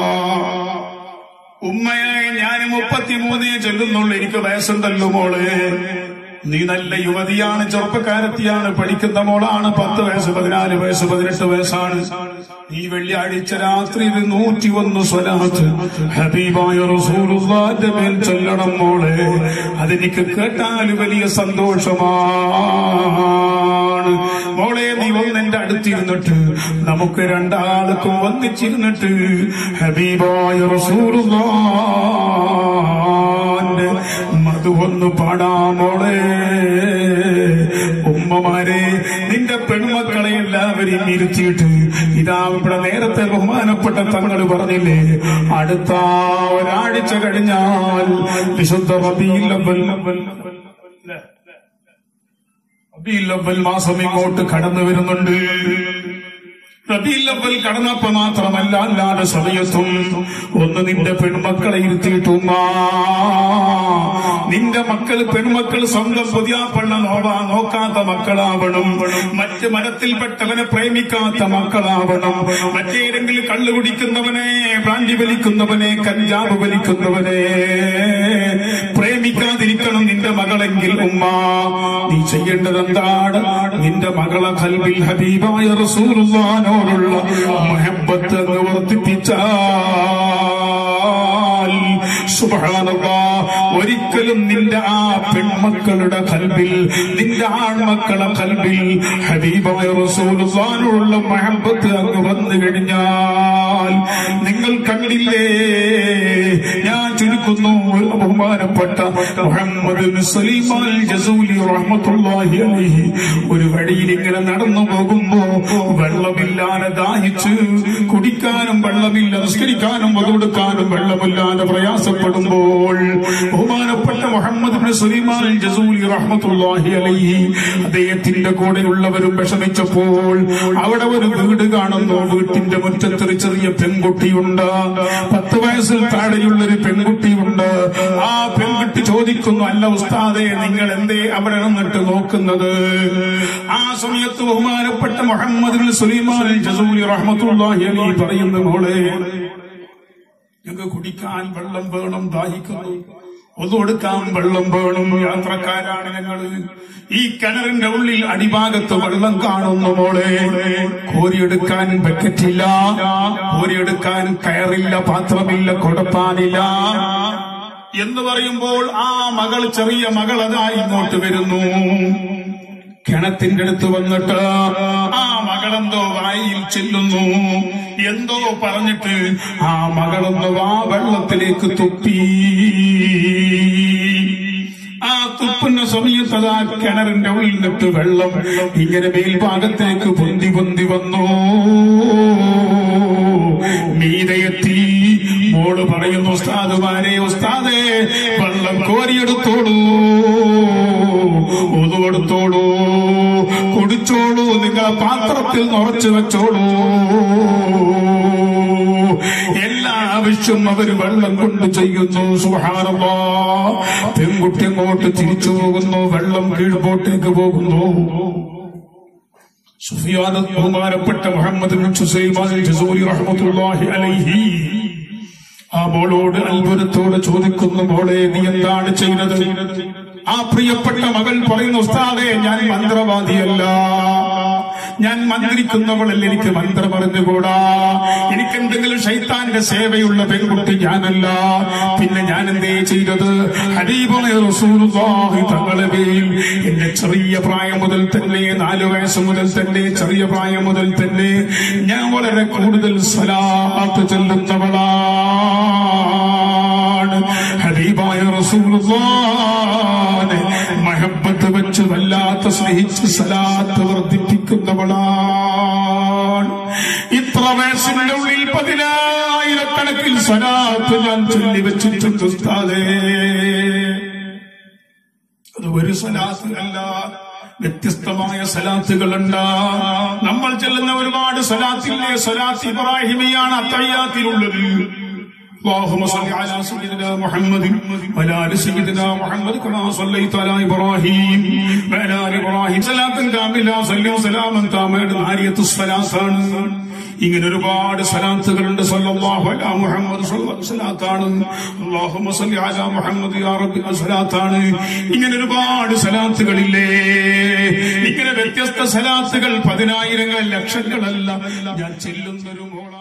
A: ഉമ്മയെ ഞാൻ മുപ്പത്തിമൂന്നേ ചൊല്ലുന്നുള്ളൂ എനിക്ക് വയസ്സുണ്ടല്ലോ മോളെ നീ നല്ല യുവതിയാണ് ചെറുപ്പക്കാരത്തിയാണ് പഠിക്കുന്ന മോളാണ് പത്ത് വയസ്സ് പതിനാല് വയസ്സ് പതിനെട്ട് വയസ്സാണ് നീ വെള്ളിയാഴ്ച രാത്രി ഒരു നൂറ്റി ഒന്ന് സ്വലാത്ത് ഹബീബായ റസൂലുള്ളാന്റെ മേൽ ചൊല്ലണം മോളെ അതെനിക്ക് കേട്ടാൽ വലിയ സന്തോഷമാണ് മോളെ നീ ഒന്നെന്റെ അടുത്തിരുന്നിട്ട് നമുക്ക് രണ്ടാൾക്കും ഒന്നിച്ചിരുന്നിട്ട് ഹബീബായ റസൂലുള്ളാന്റെ മധുവൊന്ന് പാടാമോളെ ഉമ്മമാരെ നിന്റെ പെൺമക്കളെ എല്ലാവരെയും ഇരുത്തിയിട്ട് ഇതാ ഇവിടെ നേരത്തെ ബഹുമാനപ്പെട്ട തങ്ങൾ പറഞ്ഞില്ലേ അടുത്ത ഒരാഴ്ച കഴിഞ്ഞാൽ വിശുദ്ധ റബീൽ അവ്വൽ റബീൽ അവ്വൽ മാസം ഇങ്ങോട്ട് കടന്നു വരുന്നുണ്ട് റബീൽ അവ്വൽ കടന്നപ്പോ മാത്രമല്ല അല്ലാതെ സമയത്തും ഒന്ന് നിന്റെ പെൺമക്കളെ ഇരുത്തിയിട്ടുമ്മ നിന്റെ മക്കൾ പെൺമക്കൾ സ്വന്തം പുതിയാപ്പണ്ണ നോവാ നോക്കാത്ത മക്കളാവണം മറ്റ് മരത്തിൽപ്പെട്ടവനെ പ്രേമിക്കാത്ത മക്കളാവണം മറ്റേതെങ്കിലും കള്ളു കുടിക്കുന്നവനെ ബ്രാൻഡി വലിക്കുന്നവനെ കഞ്ചാവ് വലിക്കുന്നവനെ പ്രേമിക്കാതിരിക്കണം നിന്റെ മകളെങ്കിൽ ഉമ്മ നീ ചെയ്യേണ്ടത് എന്താണ് നിന്റെ മകളെ കൽവിൽ ഹബീബായ റസൂലുള്ളാനോടുള്ള മുഹബത്ത് അങ്ങ് വർദ്ധിപ്പിച്ചാൽ സുബ്ഹാനല്ലാ ഒരിക്കലും നിന്റെ ആ പെൺമക്കളുടെ കൽബിൽ നിന്റെ ആൺമക്കളെ കൽബിൽ ഹബീബായ റസൂലുള്ളാനോടുള്ള മുഹബത്ത് അങ്ങ് വന്നു കഴിഞ്ഞാൽ നിങ്ങൾ കണ്ടില്ലേ ഞാൻ ചുരുക്കം ചോദിക്കുന്നു ബഹുമാനപ്പെട്ട മുഹമ്മദ് ബിൻ സലീമാൻ ജസൂലി റഹ്മത്തുള്ളാഹി അലൈഹി ഒരു വഴിയിൽ ഇങ്ങനെ നടന്നു പോകുമ്പോ വെള്ളമില്ലാതെ ദാഹിച്ച് കുടിക്കാനും വെള്ളമില്ല നിസ്കരിക്കാനും വതുകൊടുക്കാനും വെള്ളമില്ലാതെ പ്രയാസപ്പെടുമ്പോൾ ബഹുമാനപ്പെട്ട മുഹമ്മദ് ബിൻ സലീമാൻ ജസൂലി റഹ്മത്തുള്ളാഹി അലൈഹി അദ്ദേഹത്തിന്റെ കൂടെയുള്ളവരും വിഷമിച്ചപ്പോൾ അവിടെ ഒരു വീട് കാണുന്നു വീട്ടിന്റെ മുറ്റത്ത് ഒരു ചെറിയ പെൺകുട്ടിയുണ്ട് പത്ത് വയസ്സിൽ താഴെയുള്ള ഒരു പെൺകുട്ടിയുണ്ട് ആ പെൺകുട്ടി ചോദിക്കുന്നു അല്ല ഉസ്താദെ നിങ്ങൾ എന്തേ അവിടെ നിന്നിട്ട് നോക്കുന്നത് ആ സമയത്ത് ബഹുമാനപ്പെട്ട മുഹമ്മദ് ബിൻ സുലൈമാൻ ജസൂലി റഹ്മത്തുള്ളാഹി അലൈഹി പറയുന്ന മോളെ ഞങ്ങൾക്ക് കുടിക്കാൻ വെള്ളം വേണം ദാഹിക്കുന്നു ഒന്ന് കൊടുക്കാൻ വെള്ളം വേണം യാത്രക്കാരാണ് ഞങ്ങൾ ഈ കിണറിന്റെ ഉള്ളിൽ അടിഭാഗത്ത് വെള്ളം കാണുന്നു മോളെ കോരിയെടുക്കാൻ ബക്കറ്റില്ല കോരിയെടുക്കാൻ കയറില്ല പാത്രമില്ല കൊടുപ്പാനില്ല എന്ന് പറയുമ്പോൾ ആ മകൾ ചെറിയ മകൾ അതാ ഇങ്ങോട്ട് വരുന്നു കിണത്തിന്റെ അടുത്ത് വന്നിട്ട് ആ മകളെന്തോ വായിൽ ചെല്ലുന്നു എന്തോ പറഞ്ഞിട്ട് ആ മകളെന്തോ ആ വെള്ളത്തിലേക്ക് തുപ്പി ആ തുപ്പുന്ന സമയത്ത് അതാ കിണറിന്റെ ഉള്ളിൽ നിന്നിട്ട് വെള്ളം ഇങ്ങനെ മേൽഭാഗത്തേക്ക് പൊന്തി പൊന്തി വന്നു മീതയെത്തി മോള് പറയുന്നു ഉസ്താദുമാരെ ഉസ്താദേ വെള്ളം കോരിയെടുത്തോളൂ ഒതുകൊടുത്തോളൂ കുടിച്ചോളൂ നിങ്ങളെ പാത്രത്തിൽ നിറച്ചു വെച്ചോളൂ എല്ലാ ആവശ്യം അവർ വെള്ളം കൊണ്ട് ചെയ്യുന്നു സുഹാനല്ലാ പെൺകുട്ടി അങ്ങോട്ട് തിരിച്ചു പോകുന്നു വെള്ളം കീഴ്പോട്ടേക്ക് പോകുന്നു സുഫിയാൻ ബഹുമാനപ്പെട്ട മുഹമ്മദ് ബിൻ സുസൈമാൻ ജസൂരി റഹ്മത്തുള്ളാഹി അലൈഹി ആ മോളോട് അത്ഭുതത്തോട് ചോദിക്കുന്നു മോളെ നീ എന്താണ് ചെയ്യുന്നത് ആ പ്രിയപ്പെട്ട മകൾ പറയുന്നു ഉസ്താദെ ഞാൻ മന്ത്രവാദിയല്ല ഞാൻ മന്ത്രിക്കുന്നവളല്ല എനിക്ക് മന്ത്രം അറിഞ്ഞുകൂടാ എനിക്ക് എന്തെങ്കിലും ശൈത്താന്റെ സേവയുള്ള പെൺകുട്ടി ഞാനല്ല പിന്നെ ഞാൻ എന്തേ ചെയ്തത് ഹബീബായ റസൂലുള്ളാഹി തങ്ങളെ മേൽ എന്റെ ചെറിയ പ്രായം മുതൽ തന്നെ നാലു വയസ്സ് മുതൽ തന്നെ ചെറിയ പ്രായം മുതൽ തന്നെ ഞാൻ വളരെ കൂടുതൽ സലാത്ത് ചെല്ലുന്നവളാണ് ഹബീബായ റസൂലുള്ളാഹിനെ മഹബത്ത് വെച്ച് വല്ലാത്ത സ്നേഹിച്ച് സലാത്ത് വർദ്ധിപ്പിക്കുന്നവളാണ് ഇത്ര വയസ്സിന്റെ ഉള്ളിൽ പതിനായിരക്കണക്കിൽ സലാത്ത് ഞാൻ ചൊല്ലി വെച്ചിട്ടുണ്ട് ഉസ്താദേ അത് ഒരു സലാത്തിലല്ല വ്യത്യസ്തമായ സലാത്തുകളുണ്ട് നമ്മൾ ചെല്ലുന്ന ഒരുപാട് സലാത്തില്ലേ സലാത്ത് ഇബ്രാഹിമിയാണ് അത്തയ്യാത്തിലുള്ളത് اللهم صل على سيدنا محمد وعلى ال سيدنا محمد كما صليت على ابراهيم وعلى ال ابراهيم صلاه كامله صلى وسلاما تاما عاريه الصلاه ഇങ്ങനെ ഒരുപാട് സലാത്തുകളുണ്ട് സല്ലല്ലാഹു അലാ മുഹമ്മദ് സല്ലല്ലാഹു സലാത്താണ് അല്ലാഹുമ്മ സല്ലി അലാ മുഹമ്മദ് യാ റബ്ബി സലാത്താണ് ഇങ്ങനെ ഒരുപാട് സലാത്തുകളില്ലേ ഇങ്ങനെ വ്യത്യസ്ത സലാത്തുകൾ പതിനായിരങ്ങൾ ലക്ഷങ്ങളല്ല ഞാൻ ചെല്ലുന്നൊരു മോള